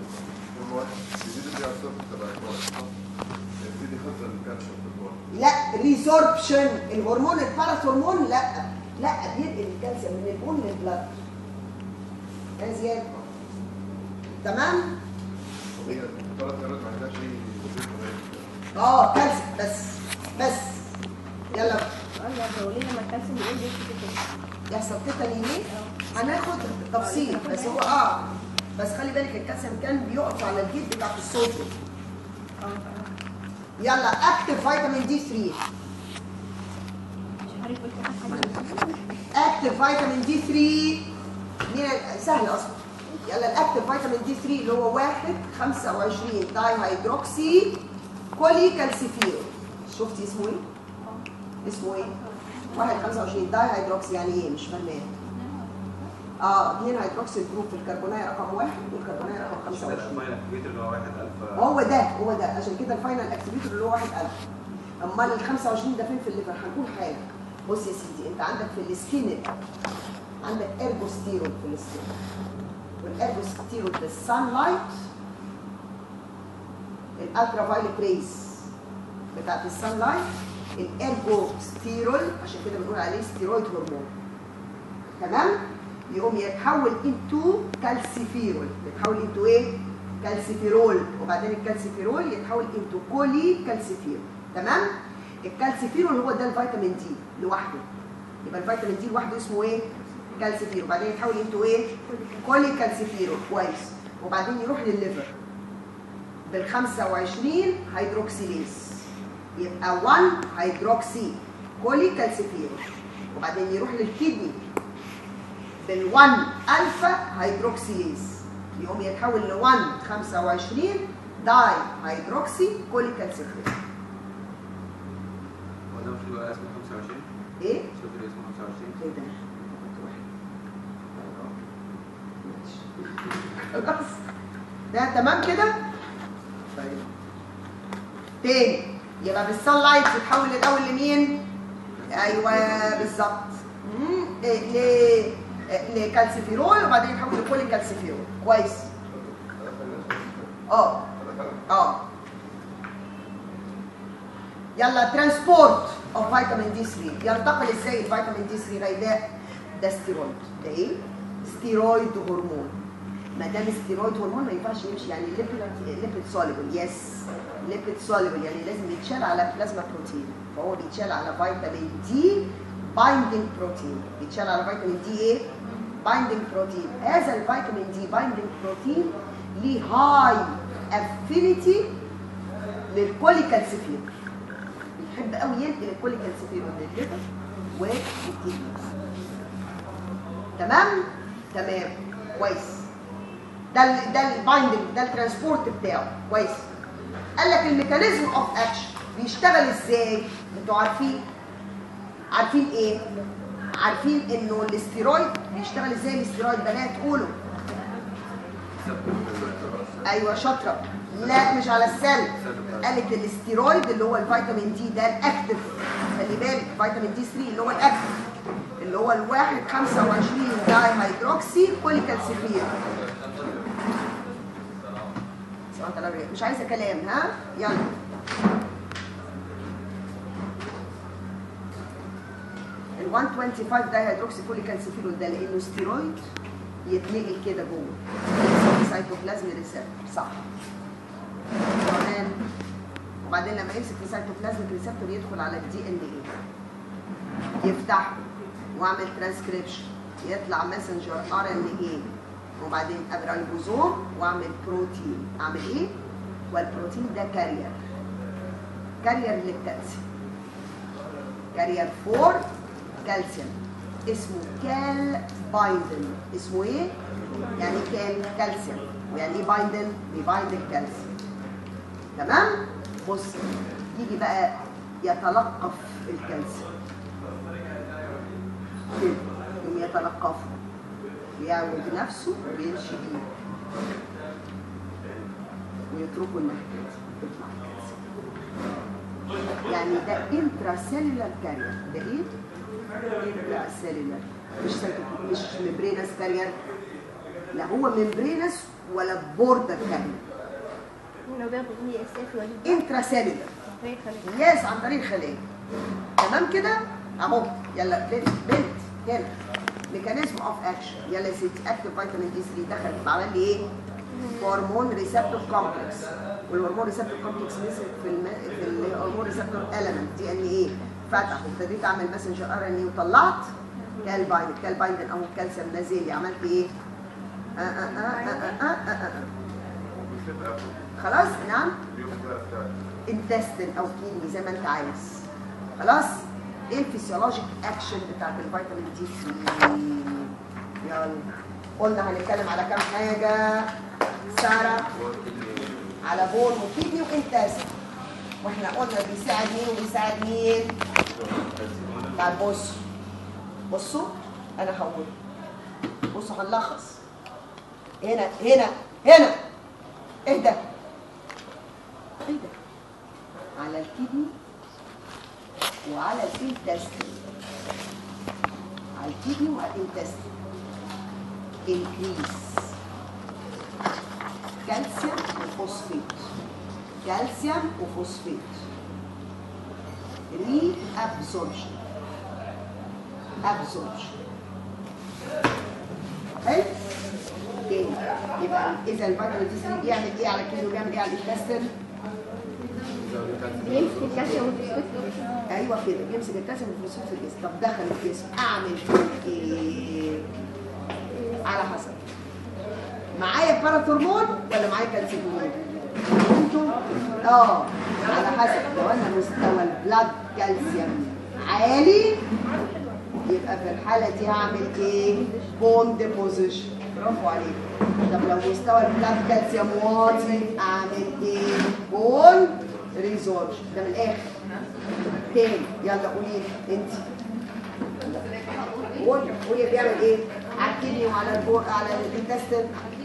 ال- هو واحد يزيد الرياضات تبع البول يزيد يخزن الكالسيوم في البول لا ريسوربشن الهرمون الباراثورمون لا لا بينقل الكالسيوم من البون للبلد يا زياد تمام هي الثلاث مرات ما عندهاش اي وظيفه غير اه كالسيوم بس بس يلا سؤال ده هو ليه لما الكالسيوم بيقل بيحصل كده؟ يحصل تيتاني ليه هناخد تفصيل بس هو اه بس خلي بالك الكالسيوم كان بيقف على الجيت بتاعت الصوديوم يلا اكتف فيتامين دي 3 مش عارف قلت حاجه اكتف فيتامين دي 3 مين سهل اصلا يلا الاكتف فيتامين دي 3 اللي هو 1 25 داي هيدروكسي كولي كالسيفير شفتي اسمه ايه؟ اسمه ايه؟ 1 25 داي هيدروكسي يعني ايه مش فاهماه اه 2 هيدروكسي جروب في الكربونايه رقم 1 والكربونايه رقم 25 الفاينل اكتيفيتر اللي هو 1000 هو ده هو ده عشان كده الفاينل اكتيفيتور اللي هو 1000 امال ال 25 ده فين في الليفر هنقول حاجه بص يا سيدي انت عندك في السكين عندك ارجوستيرول في السكين والارجوستيرول في السان لايت الالترا فايلت ريز بتاعت السان لايت الارجوستيرول عشان كده بنقول عليه ستيرويد هرمون تمام يقوم يتحول انتو كالسيفيرول يتحول انتو ايه كالسيفيرول وبعدين الكالسيفيرول يتحول انتو كولي كالسيفيرول تمام الكالسيفيرول هو ده الفيتامين دي لوحده يبقى الفيتامين دي لوحده اسمه ايه كالسيفيرول وبعدين يتحول انتو ايه كولي كالسيفيرول كويس وبعدين يروح للليفر بال 25 هيدروكسيليز يبقى 1 هيدروكسي كولي كالسيفيرول وبعدين يروح للكدني بال 1 الفا هيدروكسيليز يقوم يتحول ل 1 25 داي هيدروكسي كولي كالسيفيرول هو ده مش بيبقى اسمه 25 ايه؟ شوف لي اسمه 25 ايه ده؟ ماشي. خلاص ده تمام كده؟ طيب تاني يبقى بالسان لايت يتحول الاول لمين؟ ايوه بالظبط مم، إيه، ل إيه، لكالسيفيرول وبعدين يتحول لكولي كالسيفيرول كويس اه اه يلا ترانسبورت اوف فيتامين دي 3 ينتقل ازاي الفيتامين دي 3 غيداء ده ستيرويد ده ايه ستيرويد هرمون ما دام ستيرويد هرمون ما ينفعش يمشي يعني ليبيد ليبيد سوليبل يس ليبيد سوليبل يعني لازم يتشال على بلازما بروتين فهو بيتشال على فيتامين دي بايندينج بروتين بيتشال على فيتامين دي ايه بايندينج بروتين هذا الفيتامين دي بايندينج بروتين ليه هاي افينيتي للكوليكالسيفير بيحب قوي ينقل الكوليكالسيفير من الليفر والكدني تمام تمام كويس ده ال ده البايندنج ده الترانسبورت بتاعه كويس قال لك الميكانيزم اوف اكشن بيشتغل ازاي انتوا عارفين عارفين ايه عارفين انه الاستيرويد بيشتغل ازاي الاستيرويد بنات قولوا ايوه شاطره لا مش على السل قالت الاستيرويد اللي هو الفيتامين دي ده الاكتف خلي بالك فيتامين دي 3 اللي هو الاكتف اللي هو الواحد 25 داي هيدروكسي كوليكالسيفير سواء طلع إيه؟ مش عايزه كلام ها يلا ال 125 داي هيدروكسي كوليكالسيفيرول ده لانه ستيرويد يتنقل كده جوه سايتوبلازم ريسبتور صح تمام وبعدين لما يمسك في سايتوبلازم ريسبتور يدخل على الدي ان ايه يفتحه واعمل ترانسكريبشن يطلع ماسنجر ار ان ايه وبعدين ابرا البوزوم واعمل بروتين اعمل ايه والبروتين ده كارير كارير للكالسيوم كارير فور كالسيوم اسمه كال بايندن اسمه ايه يعني كان كالسيوم ويعني ايه بايندن بيبايند الكالسيوم تمام بص يجي بقى يتلقف الكالسيوم كده يقوم يتلقفه ويعود نفسه ويمشي بيه ويتركه الناحية دي يطلع الكالسيوم يعني ده انترا سيلولار كارير ده ايه؟ انترا سيلولار مش سيتو- مش ممبرينس كارير لا هو ممبرينس ولا بوردر كارير لو بياخد دي اس اف ولا انترا سيلولار طريق خليج يس عن طريق الخلايا تمام كده اهو يلا بنت بنت هنا ميكانيزم اوف اكشن يلا يا ستي اكتف فيتامين دي 3 دخل عمل لي ايه؟ هرمون ريسبتور كومبلكس والهرمون ريسبتور كومبلكس نزل في الم... في الهرمون ريسبتور اليمنت دي ان ايه فتح وابتديت اعمل ماسنجر ار ان اي وطلعت كالبايند الكالبايند اهو الكالسيوم نازل لي عملت ايه؟ آه آه آه آه آه آه آه آه. خلاص نعم انتستن او كيدني زي ما انت عايز خلاص ايه الفسيولوجيك اكشن بتاعت الفيتامين دي 3 يلا قلنا هنتكلم على كام حاجه ساره على بون وكيدني وانتستن واحنا قلنا بيساعد مين وبيساعد مين طيب بصوا بصوا انا هقول بصوا هنلخص هنا هنا هنا ايه ده ايه ده على الكدني وعلى الانتستين على الكدني وعلى الانتستين انكريس كالسيوم وفوسفيت كالسيوم وفوسفيت ري ابزوربشن ابزوربشن حلو تاني يبقى اذا الفيتامين دي 3 بيعمل ايه على الكدني وبيعمل ايه على الانتستين بيمسك الكالسيوم والفوسفات ايوه كده بيمسك الكالسيوم والفوسفات في الجسم طب دخل الجسم اعمل فيه ايه على حسب معايا باراثورمون ولا معايا كالسيوم انتوا اه على حسب لو انا مستوى البلاد كالسيوم عالي يبقى في الحاله دي هعمل ايه بون ديبوزيشن برافو عليك طب لو مستوى البلاد كالسيوم واطي اعمل ايه بون ريزورج ده من الاخر تاني يلا قولي لي انت قولي قولي بيعمل ايه على الكدني وعلى البو... على الانتستين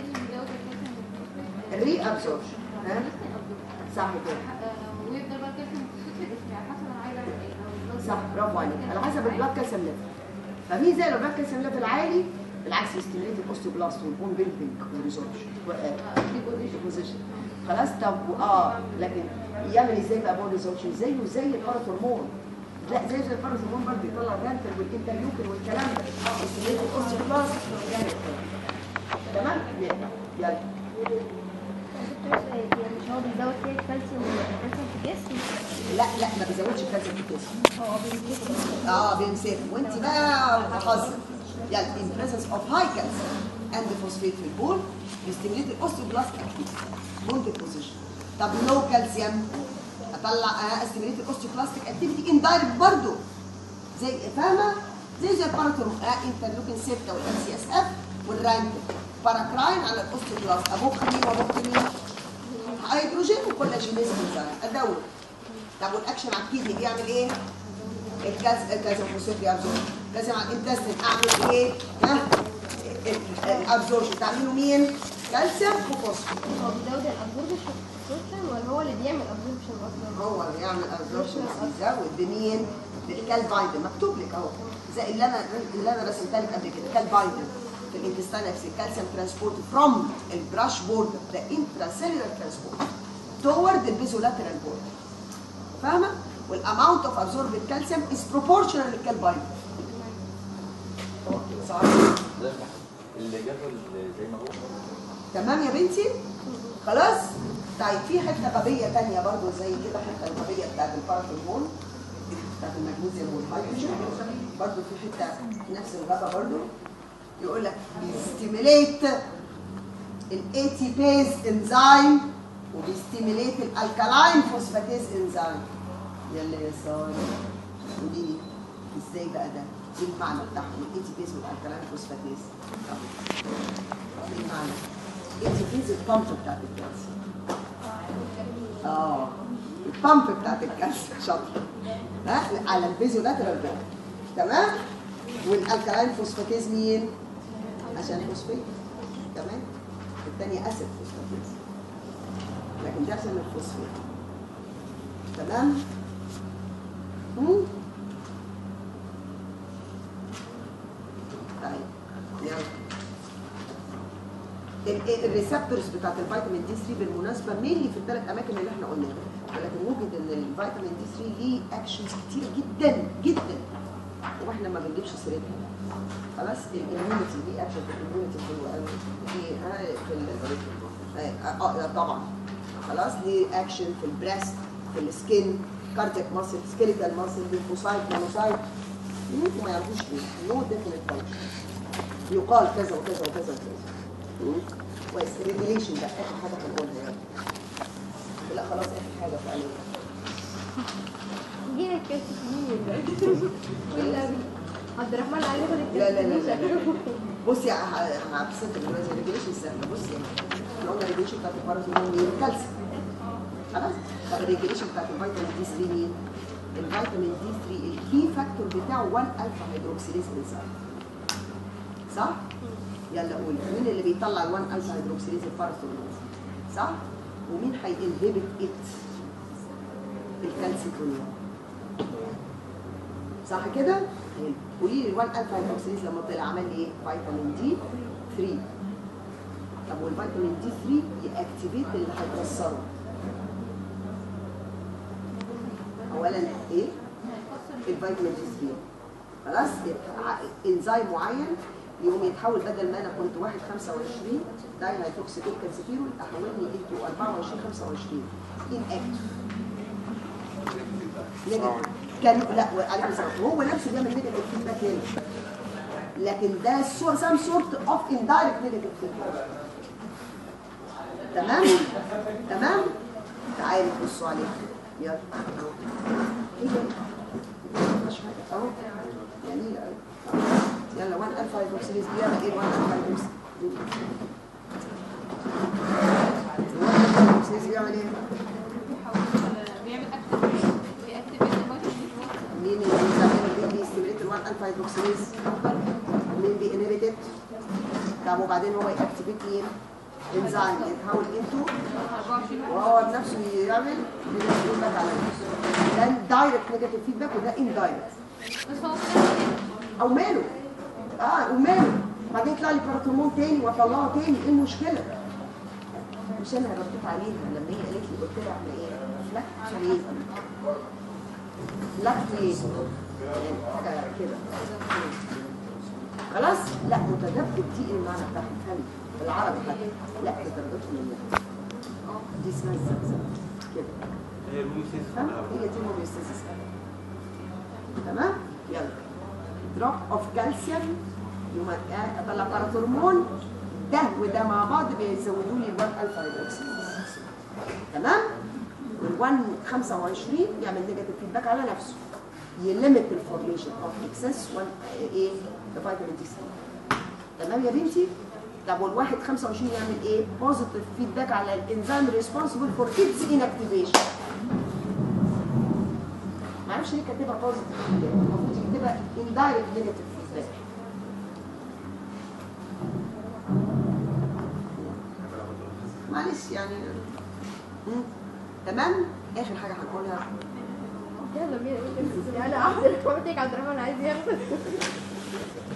الري ابزوربشن ها صح كده ويفضل بقى الكالسيوم متوسط على حسب انا عايزه اعمل ايه لو صح برافو عليك على حسب البلاد كالسيوم ليفل ففي زي لو البلاد كالسيوم ليفل عالي بالعكس يستمريت الاوستيوبلاست والبون بيلدينج والريزوربشن ديبوزيشن خلاص طب اه لكن يعمل ازاي بقى بون ريزوربشن زيه زي الباراثورمون لا زي زي الباراثورمون برضه يطلع الرانتر والانترليوكين والكلام ده يستمريت الاوستيوبلاست يعمل كده. تمام يلا مش هو بيزود فيها الكالسيوم والكالسيوم في الجسم لا لا ما بيزودش الكالسيوم في الجسم اه بيمسكه اه بيمسك وانت بقى حظك يعني in presence of high calcium and phosphate في البول يستميليت الاوستيوبلاست اكتيفيتي بون ديبوزيشن طب لو كالسيوم اطلع استميليت الاوستيوبلاستيك اكتيفيتي اندايركت برضه زي فاهمه زي زي الباراتروم اه انترلوكين 6 والان سي اس اف والرانك باراكراين على الاوستيوبلاست ابوك مين وابوك مين هيدروجين وكولاجينيز انزيم ادور طب والاكشن على الكيدني بيعمل ايه؟ الكاز الكالسيوم فوسفات بيابزورب كالسيوم على الانتستين اعمل ايه؟ ها؟ الابزوربشن تعملوا مين؟ كالسيوم وفوسفات هو بيزود الابزوربشن ولا هو اللي بيعمل ابزوربشن اصلا؟ هو اللي يعمل ابزوربشن يزود بمين؟ بالكالبايندر مكتوب لك اهو زي اللي انا اللي انا رسمتها لك قبل كده كالبايندر في الانتستين نفسه الكالسيوم ترانسبورت فروم البراش بوردر ذا انتراسيلولار ترانسبورت toward البيزولاترال بوردر فاهمه؟ والاماونت اوف ابزوربد كالسيوم از بروبورشنال للكالبايندر صح اللي جابه زي ما هو تمام يا بنتي خلاص طيب في حته غبيه تانية برضو زي كده حته الغبيه بتاعت البارافورمون بتاعت المغنيسيوم والهيدروجين برضو في حته نفس الغبا برضو يقول لك بيستيميليت الاي تي بيز انزيم وبيستيميليت الالكالاين فوسفاتيز انزيم يلا يا ساره قولي لي ازاي بقى ده؟ ايه المعنى بتاعهم الاي تي بيز والالكالاين فوسفاتيز؟ ايه المعنى؟ الاي تي بيز البامب بتاعت الكالسيوم اه البامب بتاعت الكالسيوم شاطر ها على البيزو لاترال بول تمام والالكالاين فوسفاتيز مين عشان فوسفات تمام الثانيه اسيد فوسفاتيز لكن ده عشان الفوسفات تمام مم. طيب يلا ال- ال- الريسبتورز بتاعت الفيتامين دي 3 بالمناسبه مينلي في الثلاث اماكن اللي احنا قلناهم ولكن وجد ان الفيتامين دي 3 ليه اكشنز كتير جدا جدا واحنا ما بنجيبش سيرتها خلاص الاميونيتي ليه اكشن في الاميونيتي حلوه قوي في ها في ال- اه آه، آه، طبعا خلاص ليه اكشن في البريست في السكين كاردياك ماسل سكيليتال ماسل ليمفوسايت مونوسايت ممكن ما يعرفوش ليه نو ديفينيت فانكشن يقال كذا وكذا وكذا وكذا مم. كويس الريجوليشن ده اخر حاجه هنقولها يعني لا خلاص اخر حاجه فعلا جينا كتير والنبي عبد الرحمن عايز ياخد لا لا لا لا الكتير بصي هبسط دلوقتي الريجوليشن سهله بصي احنا قلنا الريجوليشن بتاعت البارازيتيمول مين؟ الكالسيوم خلاص طب الريجوليشن بتاعت الفيتامين دي 3 مين؟ الفيتامين دي 3 الكي فاكتور بتاعه 1 الفا هيدروكسيليز انزيم صح؟ يلا قولي مين اللي بيطلع ال 1 الفا هيدروكسيليز الباراسيتيمول صح؟ ومين هينهبت ات؟ الكالسيتونين صح كده؟ حلو. قولي لي ال1 الفا هيدروكسيليز لما طلع عمل لي ايه؟ فيتامين دي 3 طب والفيتامين دي 3 ياكتيفيت اللي هيكسره اولا ايه؟ الفيتامين دي 3 خلاص يبقى ع- انزيم معين يقوم يتحول بدل ما انا كنت 1 25 داي هيدروكسيتيل كالسيفيرول احولني انتو 24 25 ان اكتف نيجاتيف كان لا عليكم السلام هو نفسه بيعمل نيجاتيف فيدباك هنا لكن ده سام سورت اوف اندايركت نيجاتيف فيدباك تمام تمام تعالوا بصوا عليه يلا أهو. ايه ده مش حاجه اهو جميل قوي يلا 1 الفا هيدروكسيليز بيعمل ايه 1 الفا هيدروكسيليز 1 الفا هيدروكسيليز بيعمل ايه بيعمل اكتيفيت بيأكتيفيت الفيتامين مين اللي بيستعمل مين بيستمريت ال 1 الفا هيدروكسيليز مين بينهبت طب وبعدين هو ياكتيفيت مين انزيم يتحول انتو 24 وهو بنفسه يعمل نيجاتيف فيدباك على نفسه ده دايركت نيجاتيف فيدباك وده اندايركت بس هو كده او ماله اه وماله بعدين يطلع لي باراترمون تاني واطلعه تاني ايه المشكله مش انا رديت عليها لما هي قالت لي قلت لها احنا ايه فلاكتويت فلاكتويت يعني حاجه كده خلاص لا متدبر دي المعنى بتاعها فهم بالعربي حتى لا تدرجت منها دي اسمها الزمزم كده هي الموسيس ها؟ هي دي هوميوستاسيس تمام يلا دروب اوف كالسيوم يوم اطلع باراثورمون ده وده مع بعض بيزودوا لي ال 1 الفا هيدروكسيليز تمام وال 1 25 يعمل نيجاتيف فيدباك على نفسه يليمت الفورميشن اوف اكسس 1 ايه فيتامين دي 3 تمام يا بنتي طب والواحد 25 يعمل ايه؟ بوزيتيف فيدباك على الانزيم ريسبونسبل فور اتس انكتيفيشن معرفش ليه كاتبها بوزيتيف فيدباك المفروض يكتبها اندايركت نيجاتيف فيدباك معلش يعني مم. تمام اخر حاجه هنقولها يلا بينا انا احسن كومنتك عبد الرحمن عايز ياخد